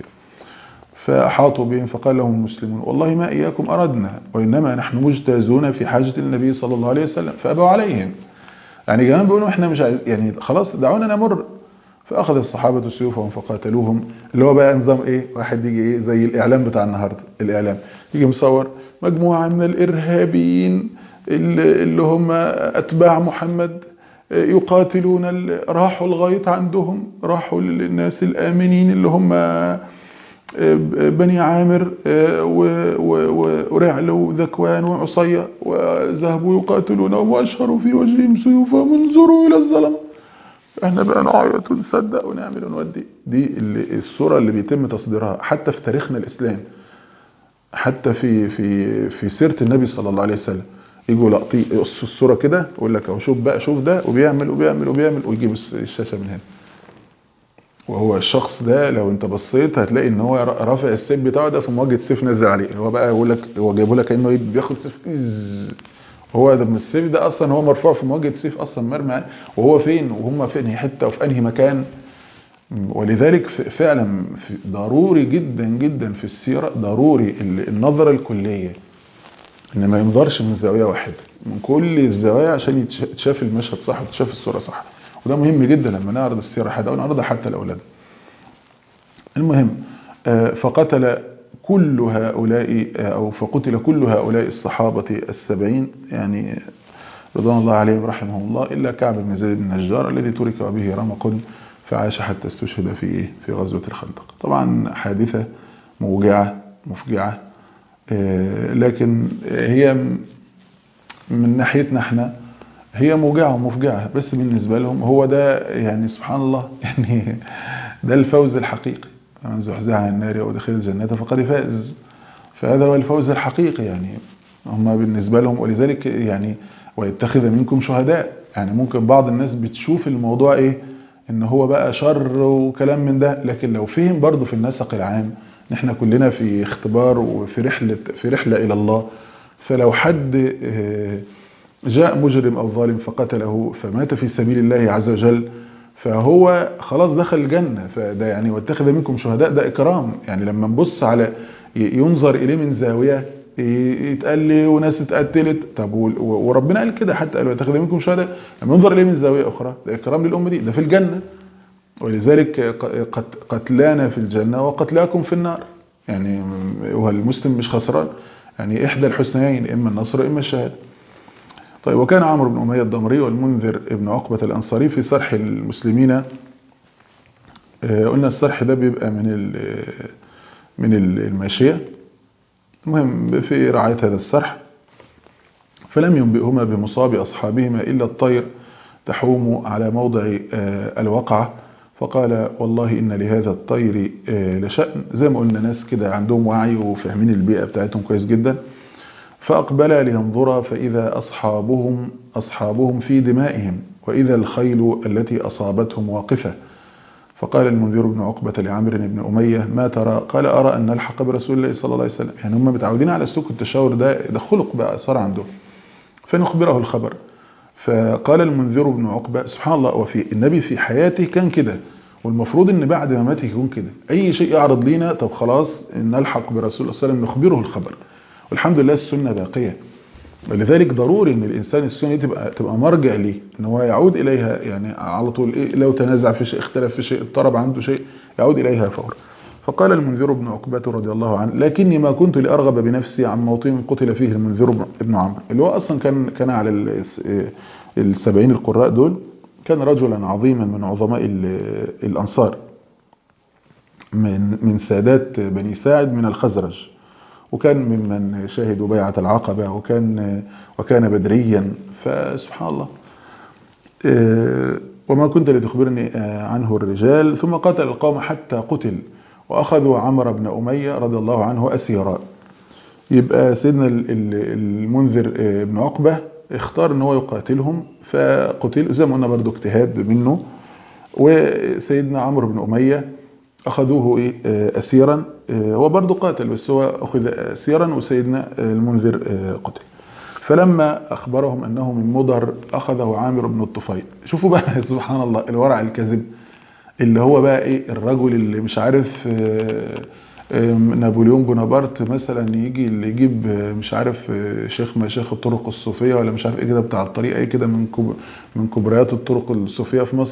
Speaker 2: فأحاطوا بهم فقال لهم المسلمون والله ما إياكم أردنا وإنما نحن مجتازون في حاجة النبي صلى الله عليه وسلم فأبوا عليهم يعني كمان بيقولوا احنا مش عايز يعني خلاص دعونا نمر فاخذ الصحابه سيوفهم فقاتلوهم اللي هو بقى نظام ايه واحد يجي ايه زي الاعلام بتاع النهارده الاعلام يجي مصور مجموعه من الارهابيين اللي اللي هم اتباع محمد يقاتلون ال- راحوا الغيط عندهم راحوا للناس الامنين اللي هم بني عامر و- و- و- ورعل وذكوان وعصية وذهبوا يقاتلونهم وأشهروا في وجههم سيوفهم انظروا إلى الظلم احنا بقى نعيط ونصدق ونعمل ونودي دي اللي الصورة اللي بيتم تصديرها حتى في تاريخنا الإسلام حتى في في في سيرة النبي صلى الله عليه وسلم يجوا لقطي يقصوا الصورة كده يقول لك اهو شوف بقى شوف ده وبيعمل وبيعمل وبيعمل ويجيب الشاشة من هنا وهو الشخص ده لو انت بصيت هتلاقي ان هو رافع السيف بتاعه ده في مواجهه سيف نازل عليه هو بقى يقول لك هو جايبه لك كانه ايه بياخد سيف إز. هو ده من السيف ده اصلا هو مرفوع في مواجهه سيف اصلا مرمي عليه. وهو فين وهم في انهي حته وفي انهي مكان ولذلك ف- فعلا في- ضروري جدا جدا في السيره ضروري ال- النظره الكليه ان ما ينظرش من زاويه واحده من كل الزوايا عشان يتش- يتشاف المشهد صح وتشاف الصوره صح وده مهم جدا لما نعرض السيره حد او نعرضها حتى لاولادنا المهم آه، فقتل كل هؤلاء آه، أو فقتل كل هؤلاء الصحابة السبعين يعني رضوان الله عليهم رحمهم الله إلا كعب بن زيد بن النجار الذي ترك به رمق فعاش حتى استشهد في إيه؟ في غزوة الخندق طبعا حادثة موجعة مفجعة آه، لكن هي م- من ناحيتنا احنا هي موجعة ومفجعة بس بالنسبة لهم هو ده يعني سبحان الله يعني ده الفوز الحقيقي من زحزح عن النار ودخل الجنة فقد فاز فهذا هو الفوز الحقيقي يعني هم بالنسبة لهم ولذلك يعني ويتخذ منكم شهداء يعني ممكن بعض الناس بتشوف الموضوع ايه ان هو بقى شر وكلام من ده لكن لو فهم برضه في النسق العام ان احنا كلنا في اختبار وفي رحلة في رحلة الى الله فلو حد آه، جاء مجرم او ظالم فقتله فمات في سبيل الله عز وجل فهو خلاص دخل الجنة فده يعني واتخذ منكم شهداء ده إكرام يعني لما نبص على ي- ينظر إليه من زاوية ي- يتقال لي وناس اتقتلت طب وال- و- وربنا قال كده حتى قال واتخذ منكم شهداء لما ينظر إليه من زاوية أخرى ده إكرام للأمة دي ده في الجنة ولذلك ق- قت- قتلانا في الجنة وقتلاكم في النار يعني هو المسلم مش خسران يعني إحدى الحسنيين إما النصر إما الشهادة طيب وكان عمرو بن أمية الضمري والمنذر ابن عقبة الأنصاري في صرح المسلمين آه، قلنا الصرح ده بيبقى من ال- من ال- الماشية المهم في رعاية هذا الصرح فلم ينبئهما بمصاب أصحابهما إلا الطير تحوم على موضع آه، الوقعة فقال والله إن لهذا الطير آه، لشأن زي ما قلنا ناس كده عندهم وعي وفاهمين البيئة بتاعتهم كويس جدا فأقبلا لينظرا فإذا أصحابهم أصحابهم في دمائهم وإذا الخيل التي أصابتهم واقفة فقال المنذر بن عقبة لعمرو بن أمية ما ترى قال أرى أن نلحق برسول الله صلى الله عليه وسلم يعني هم متعودين على سلوك التشاور ده ده خلق بقى صار عندهم فنخبره الخبر فقال المنذر بن عقبة سبحان الله وفي النبي في حياته كان كده والمفروض ان بعد مماته يكون كده اي شيء يعرض لينا طب خلاص نلحق برسول الله صلى الله عليه وسلم نخبره الخبر والحمد لله السنة باقية ولذلك ضروري ان الانسان السنة دي تبقى تبقى مرجع ليه ان هو يعود اليها يعني على طول إيه لو تنازع في شيء اختلف في شيء اضطرب عنده شيء يعود اليها فورا فقال المنذر بن عقبة رضي الله عنه لكني ما كنت لأرغب بنفسي عن موطن قتل فيه المنذر بن- بن عمرو اللي هو أصلا كان كان على ال- السبعين القراء دول كان رجلا عظيما من عظماء ال- الأنصار من من سادات بني ساعد من الخزرج وكان ممن شهدوا بيعة العقبة وكان وكان بدريا فسبحان الله آه، وما كنت لتخبرني آه، عنه الرجال ثم قاتل القوم حتى قتل وأخذوا عمرو بن أمية رضي الله عنه أسيرا يبقى سيدنا ال- ال- المنذر آه، بن عقبة اختار ان هو يقاتلهم فقتل زي ما قلنا برضه اجتهاد منه وسيدنا عمرو بن أمية أخذوه إيه آه، أسيرا آه، هو برضه قاتل بس هو أخذ أسيرا وسيدنا آه، المنذر آه، قتل فلما أخبرهم أنه من مضر أخذه عامر بن الطفيل شوفوا بقى سبحان الله الورع الكذب اللي هو بقى إيه الرجل اللي مش عارف آه، آه، نابليون بونابرت مثلا يجي اللي يجيب آه، مش عارف آه، شيخ مشايخ الطرق الصوفية ولا مش عارف ايه كده بتاع الطريقة ايه كده من كب- من كبريات الطرق الصوفية في مصر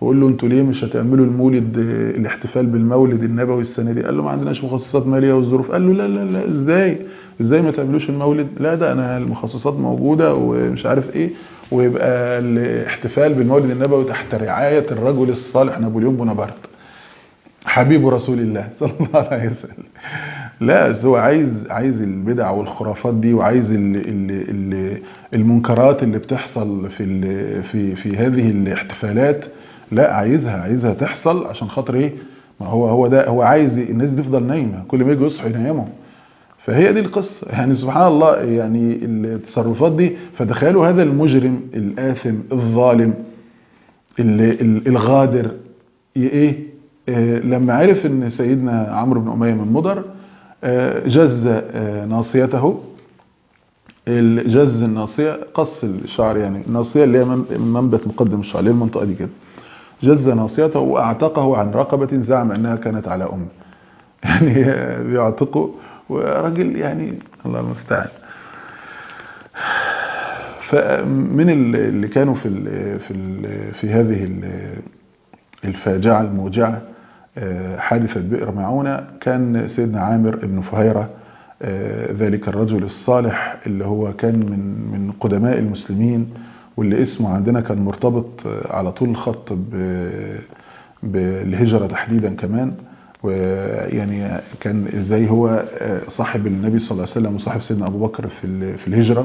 Speaker 2: وقول له انتوا ليه مش هتعملوا المولد آه، الاحتفال بالمولد النبوي السنه دي قال له ما عندناش مخصصات ماليه والظروف قال له لا لا لا ازاي ازاي ما تعملوش المولد لا ده انا المخصصات موجوده ومش عارف ايه ويبقى الاحتفال بالمولد النبوي تحت رعايه الرجل الصالح نابليون بونابرت حبيب رسول الله صلى الله عليه وسلم لا بس هو عايز عايز البدع والخرافات دي وعايز ال ال ال المنكرات اللي بتحصل في ال في في هذه الاحتفالات لا عايزها عايزها تحصل عشان خاطر ايه ما هو هو ده هو عايز الناس دي تفضل نايمه كل ما يجوا يصحوا يناموا فهي دي القصه يعني سبحان الله يعني التصرفات دي فتخيلوا هذا المجرم الآثم الظالم ال- ال- الغادر ي- ايه آه، لما عرف ان سيدنا عمرو بن اميه من مضر آه، جز آه، ناصيته الجز الناصيه قص الشعر يعني الناصيه اللي هي من- منبت مقدم الشعر اللي هي المنطقه دي كده جز ناصيته واعتقه عن رقبه زعم انها كانت على امه يعني آه، بيعتقه وراجل يعني الله المستعان فمن ال- اللي كانوا في ال في ال في هذه ال- الفاجعة الموجعة آه، حادثة بئر معونة كان سيدنا عامر بن فهيرة آه، ذلك الرجل الصالح اللي هو كان من من قدماء المسلمين واللي اسمه عندنا كان مرتبط آه، على طول الخط ب- بالهجرة تحديدا كمان ويعني كان ازاي هو آه، صاحب النبي صلى الله عليه وسلم وصاحب سيدنا ابو بكر في ال- في الهجره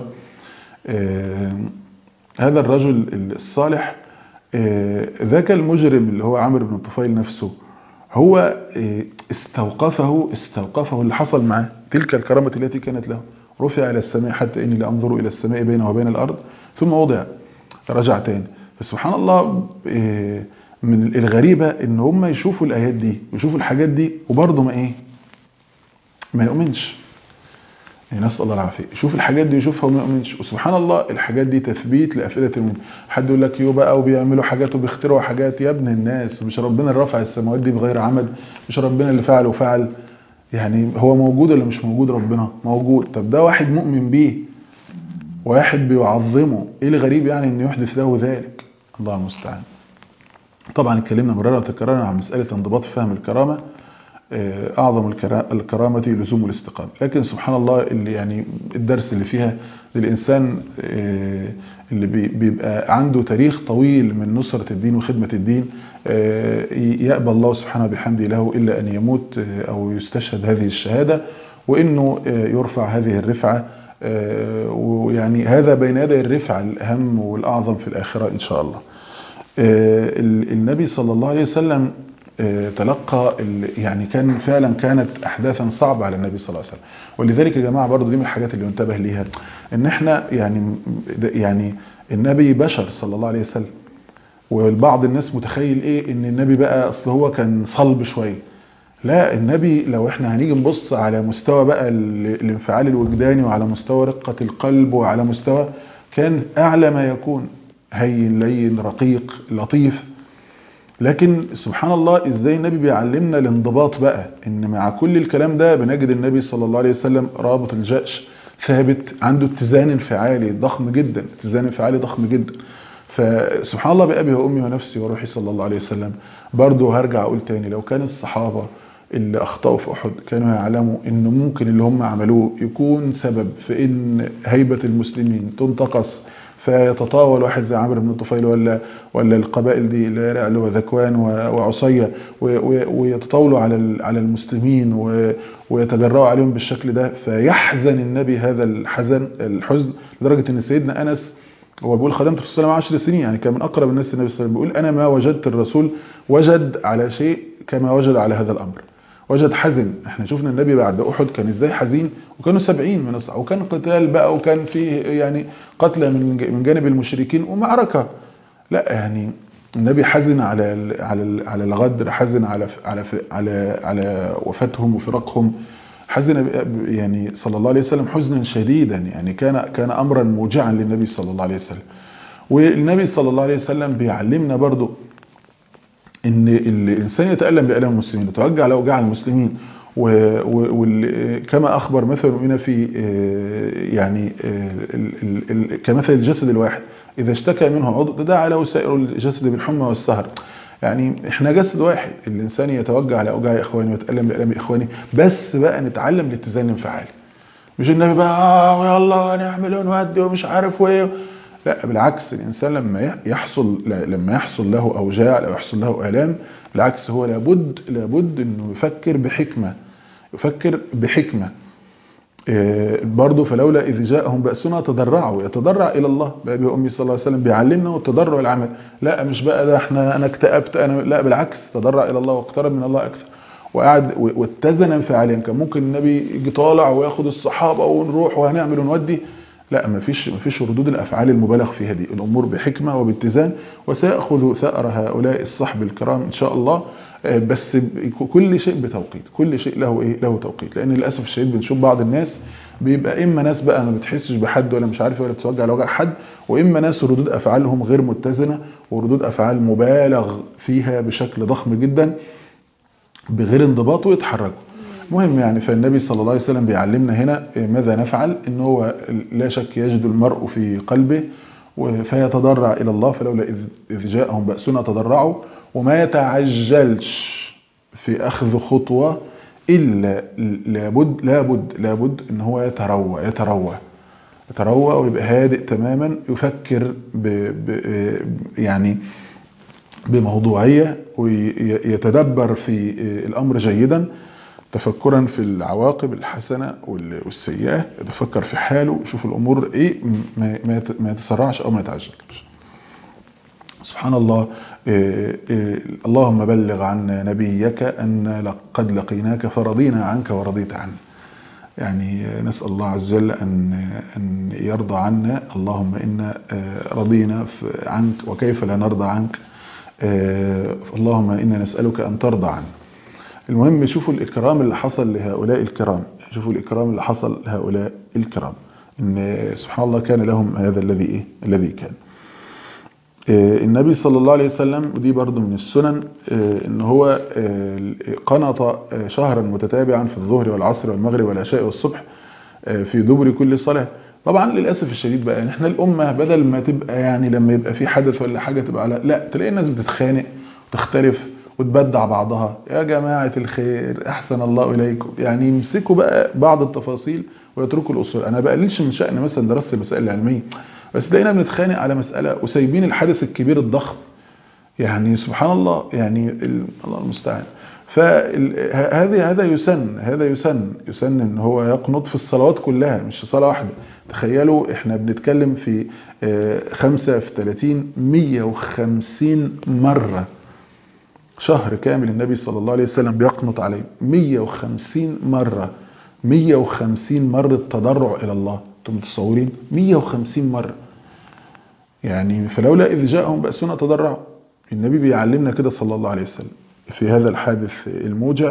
Speaker 2: آه، هذا الرجل الصالح آه، ذاك المجرم اللي هو عامر بن الطفيل نفسه هو آه، استوقفه استوقفه اللي حصل معاه تلك الكرامة التي كانت له رفع إلى السماء حتى إني لأنظر إلى السماء بينه وبين الأرض ثم وضع رجع تاني فسبحان الله آه، من الغريبة إن هم يشوفوا الآيات دي يشوفوا الحاجات دي وبرضه ما إيه ما يؤمنش يعني نسأل الله العافية يشوف الحاجات دي يشوفها وما يؤمنش وسبحان الله الحاجات دي تثبيت لأفئدة المؤمنين حد يقول لك يو بقى وبيعملوا حاجات وبيخترعوا حاجات يا ابن الناس مش ربنا اللي رفع السماوات دي بغير عمد مش ربنا اللي فعل وفعل يعني هو موجود ولا مش موجود ربنا موجود طب ده واحد مؤمن بيه واحد بيعظمه ايه الغريب يعني ان يحدث له ذلك الله المستعان طبعا اتكلمنا مرارا وتكرارا عن مسألة انضباط فهم الكرامة آه، أعظم الكرا- الكرامة لزوم الاستقامة لكن سبحان الله اللي يعني الدرس اللي فيها للإنسان آه، اللي بي- بيبقى عنده تاريخ طويل من نصرة الدين وخدمة الدين آه، يأبى الله سبحانه بحمده له إلا أن يموت آه، أو يستشهد هذه الشهادة وإنه آه، يرفع هذه الرفعة آه، ويعني هذا بين يدي الرفعة الأهم والأعظم في الآخرة إن شاء الله آه، ال- النبي صلى الله عليه وسلم آه، تلقى ال- يعني كان فعلا كانت احداثا صعبه على النبي صلى الله عليه وسلم ولذلك يا جماعه برضو دي من الحاجات اللي ينتبه ليها ان احنا يعني ده- يعني النبي بشر صلى الله عليه وسلم والبعض الناس متخيل ايه ان النبي بقى اصل هو كان صلب شويه لا النبي لو احنا هنيجي نبص على مستوى بقى ال- الانفعال الوجداني وعلى مستوى رقة القلب وعلى مستوى كان اعلى ما يكون هين لين رقيق لطيف لكن سبحان الله ازاي النبي بيعلمنا الانضباط بقى ان مع كل الكلام ده بنجد النبي صلى الله عليه وسلم رابط الجأش ثابت عنده اتزان انفعالي ضخم جدا اتزان انفعالي ضخم جدا فسبحان الله بأبي وأمي ونفسي وروحي صلى الله عليه وسلم برضه هرجع أقول تاني لو كان الصحابة اللي أخطأوا في أحد كانوا يعلموا إن ممكن اللي هم عملوه يكون سبب في إن هيبة المسلمين تنتقص فيتطاول واحد زي عمرو بن الطفيل ولا ولا القبائل دي اللي هي رعل وذكوان و- وعصية و- و- ويتطاولوا على ال- على المسلمين و- ويتجرأوا عليهم بالشكل ده فيحزن النبي هذا الحزن الحزن لدرجة ان سيدنا انس هو بيقول خدمت الرسول صلى الله عليه وسلم 10 سنين يعني كان من اقرب الناس للنبي صلى الله عليه وسلم بيقول انا ما وجدت الرسول وجد على شيء كما وجد على هذا الامر وجد حزن احنا شفنا النبي بعد احد كان ازاي حزين وكانوا سبعين من الصحابه وكان قتال بقى وكان فيه يعني قتلى من من جانب المشركين ومعركه لا يعني النبي حزن على ال على ال على الغدر حزن على على على على وفاتهم وفراقهم حزن ب- يعني صلى الله عليه وسلم حزنا شديدا يعني كان كان امرا موجعا للنبي صلى الله عليه وسلم والنبي صلى الله عليه وسلم بيعلمنا برضو ان الانسان يتالم بالام المسلمين وتوجع لاوجاع المسلمين وكما اخبر مثل هنا في آه، يعني آه، ال- ال- ال- كمثل الجسد الواحد اذا اشتكى منه عضو تداعى له سائر الجسد بالحمى والسهر يعني احنا جسد واحد الانسان يتوجع على اوجاع اخواني ويتالم بالام اخواني بس بقى نتعلم الاتزان الانفعالي مش النبي بقى اه ويلا نعمل ونودي ومش عارف وايه لا بالعكس الانسان لما يحصل لما يحصل له اوجاع او يحصل له الام بالعكس هو لابد لابد انه يفكر بحكمه يفكر بحكمه برضه فلولا إذ جاءهم بأسنا تضرعوا يتضرع إلى الله بأبي وأمي صلى الله عليه وسلم بيعلمنا التضرع العمل لا مش بقى ده احنا أنا اكتئبت أنا لا بالعكس تضرع إلى الله واقترب من الله أكثر وقعد واتزن انفعاليا كان ممكن النبي يجي طالع وياخد الصحابة ونروح وهنعمل ونودي لا ما فيش ما فيش ردود الافعال المبالغ فيها دي الامور بحكمه وباتزان وسياخذ ثأر هؤلاء الصحب الكرام ان شاء الله بس كل شيء بتوقيت كل شيء له ايه له توقيت لان للاسف الشديد بنشوف بعض الناس بيبقى اما ناس بقى ما بتحسش بحد ولا مش عارف ولا بتوجع لوجع حد واما ناس ردود افعالهم غير متزنه وردود افعال مبالغ فيها بشكل ضخم جدا بغير انضباط ويتحركوا مهم يعني فالنبي صلى الله عليه وسلم بيعلمنا هنا ماذا نفعل ان هو لا شك يجد المرء في قلبه فيتضرع الى الله فلولا اذ جاءهم باسنا تضرعوا وما يتعجلش في اخذ خطوه الا لابد لابد لابد ان هو يتروى يتروى يتروى ويبقى هادئ تماما يفكر ب ب يعني بموضوعيه ويتدبر في الامر جيدا تفكرا في العواقب الحسنه والسيئه يتفكر في حاله يشوف الامور ايه ما يتسرعش او ما يتعجلش سبحان الله إيه إيه اللهم بلغ عنا نبيك أن قد لقيناك فرضينا عنك ورضيت عنا يعني نسأل الله عز وجل أن, أن يرضى عنا اللهم إنا رضينا عنك وكيف لا نرضى عنك اللهم إنا نسألك أن ترضى عنا المهم شوفوا الإكرام اللي حصل لهؤلاء الكرام شوفوا الإكرام اللي حصل لهؤلاء الكرام إن سبحان الله كان لهم هذا الذي إيه الذي كان النبي صلى الله عليه وسلم ودي برضو من السنن ان هو قنط شهرا متتابعا في الظهر والعصر والمغرب والعشاء والصبح في دبر كل صلاة طبعا للأسف الشديد بقى يعني احنا الأمة بدل ما تبقى يعني لما يبقى في حدث ولا حاجة تبقى على لا تلاقي الناس بتتخانق وتختلف وتبدع بعضها يا جماعة الخير أحسن الله إليكم يعني يمسكوا بقى بعض التفاصيل ويتركوا الأصول أنا بقللش من شأن مثلا دراسة المسائل العلمية بس لقينا بنتخانق على مسألة وسايبين الحدث الكبير الضخم يعني سبحان الله يعني الله المستعان فهذه هذا يسن هذا يسن يسن ان هو يقنط في الصلوات كلها مش في صلاة واحدة تخيلوا احنا بنتكلم في خمسة في 30 150 مرة شهر كامل النبي صلى الله عليه وسلم بيقنط عليه 150 مرة 150 مرة تضرع إلى الله انتم متصورين 150 مرة يعني فلولا إذ جاءهم بأسنا تضرعوا النبي بيعلمنا كده صلى الله عليه وسلم في هذا الحادث الموجع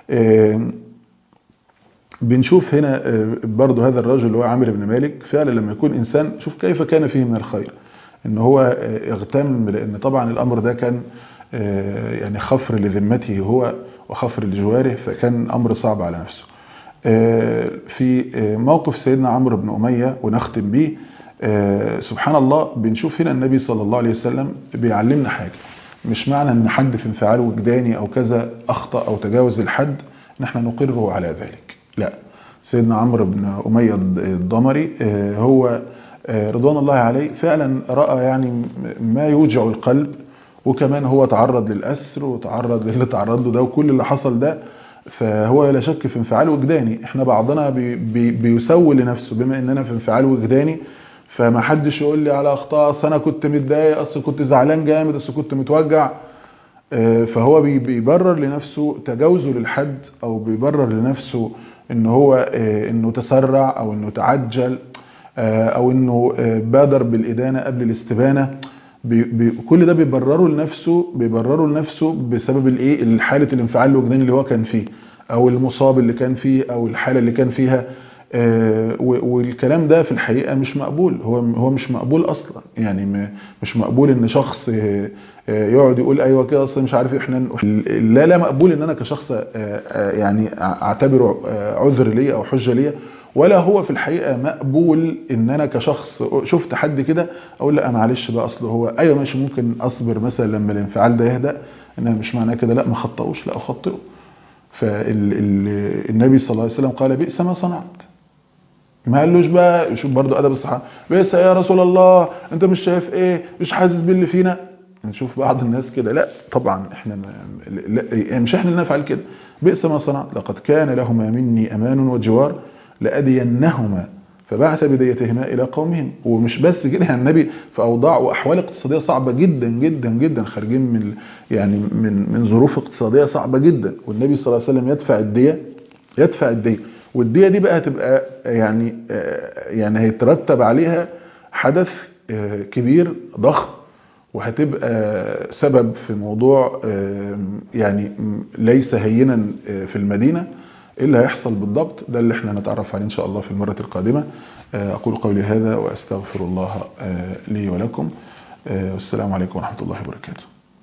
Speaker 2: بنشوف هنا برضو هذا الرجل اللي هو عامر بن مالك فعلا لما يكون إنسان شوف كيف كان فيه من الخير ان هو اغتم لأن طبعا الأمر ده كان يعني خفر لذمته هو وخفر لجواره فكان أمر صعب على نفسه في موقف سيدنا عمرو بن أمية ونختم به سبحان الله بنشوف هنا النبي صلى الله عليه وسلم بيعلمنا حاجة مش معنى ان حد في انفعال وجداني او كذا اخطأ او تجاوز الحد ان احنا نقره على ذلك لا سيدنا عمرو بن أمية الضمري هو رضوان الله عليه فعلا رأى يعني ما يوجع القلب وكمان هو تعرض للأسر وتعرض للي تعرض له ده وكل اللي حصل ده فهو لا شك في انفعال وجداني احنا بعضنا بي بي بيسول لنفسه بما اننا في انفعال وجداني فما حدش يقول لي على اخطاء اصل انا كنت متضايق اصل كنت زعلان جامد اصل كنت متوجع فهو بيبرر لنفسه تجاوزه للحد او بيبرر لنفسه ان هو انه تسرع او انه تعجل او انه بادر بالادانه قبل الاستبانه بي بي كل ده بيبرره لنفسه بيبرره لنفسه بسبب الايه الحاله الانفعال الوجداني اللي هو كان فيه او المصاب اللي كان فيه او الحاله اللي كان فيها والكلام ده في الحقيقه مش مقبول هو هو مش مقبول اصلا يعني مش مقبول ان شخص يقعد يقول ايوه كده اصلا مش عارف احنا لا لا مقبول ان انا كشخص يعني اعتبره عذر ليا او حجه ليا ولا هو في الحقيقة مقبول ان انا كشخص شفت حد كده اقول لا معلش بقى اصل هو ايوه ماشي ممكن اصبر مثلا لما الانفعال ده يهدأ انها مش معناه كده لا ما خطئوش لا اخطئه فالنبي صلى الله عليه وسلم قال بئس ما صنعت ما قالوش بقى شوف برضو ادب الصحابه بئس يا رسول الله انت مش شايف ايه مش حاسس باللي فينا نشوف بعض الناس كده لا طبعا احنا ما لا يعني مش احنا اللي نفعل كده بئس ما صنعت لقد كان لهما مني امان وجوار لادينهما فبعث بديتهما الى قومهم ومش بس كده يعني النبي في اوضاع واحوال اقتصاديه صعبه جدا جدا جدا خارجين من يعني من من ظروف اقتصاديه صعبه جدا والنبي صلى الله عليه وسلم يدفع الديه يدفع الديه والديه دي بقى هتبقى يعني يعني هيترتب عليها حدث كبير ضخم وهتبقى سبب في موضوع يعني ليس هينا في المدينه ايه اللي هيحصل بالضبط ده اللي احنا نتعرف عليه ان شاء الله في المرة القادمة اقول قولي هذا واستغفر الله لي ولكم والسلام عليكم ورحمة الله وبركاته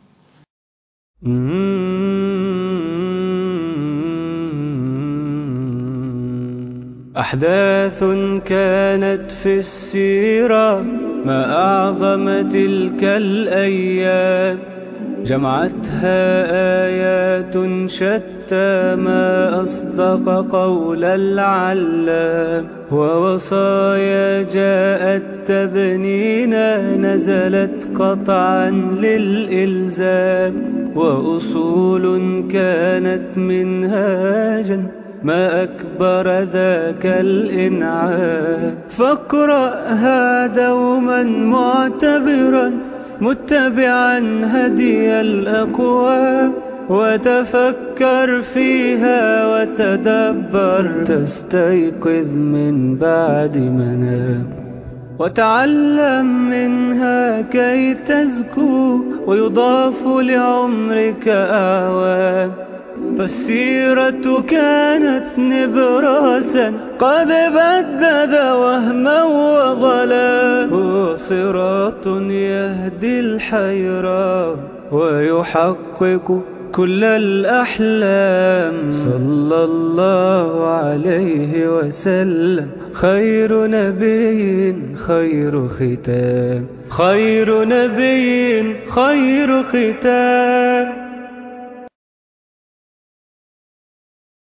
Speaker 1: أحداث كانت في السيرة ما أعظم تلك الأيام جمعتها آيات شتى ما أصدق قول العلام ووصايا جاءت تبنينا نزلت قطعا للإلزام وأصول كانت منهاجا ما أكبر ذاك الإنعام فاقرأها دوما معتبرا متبعا هدي الأقوام وتفكر فيها وتدبر تستيقظ من بعد منام وتعلم منها كي تزكو ويضاف لعمرك أعوام فالسيرة كانت نبراسا قد بدد وهما وظلا هو صراط يهدي الحيران ويحقق كل الأحلام صلى الله عليه وسلم خير نبي خير ختام خير نبي خير ختام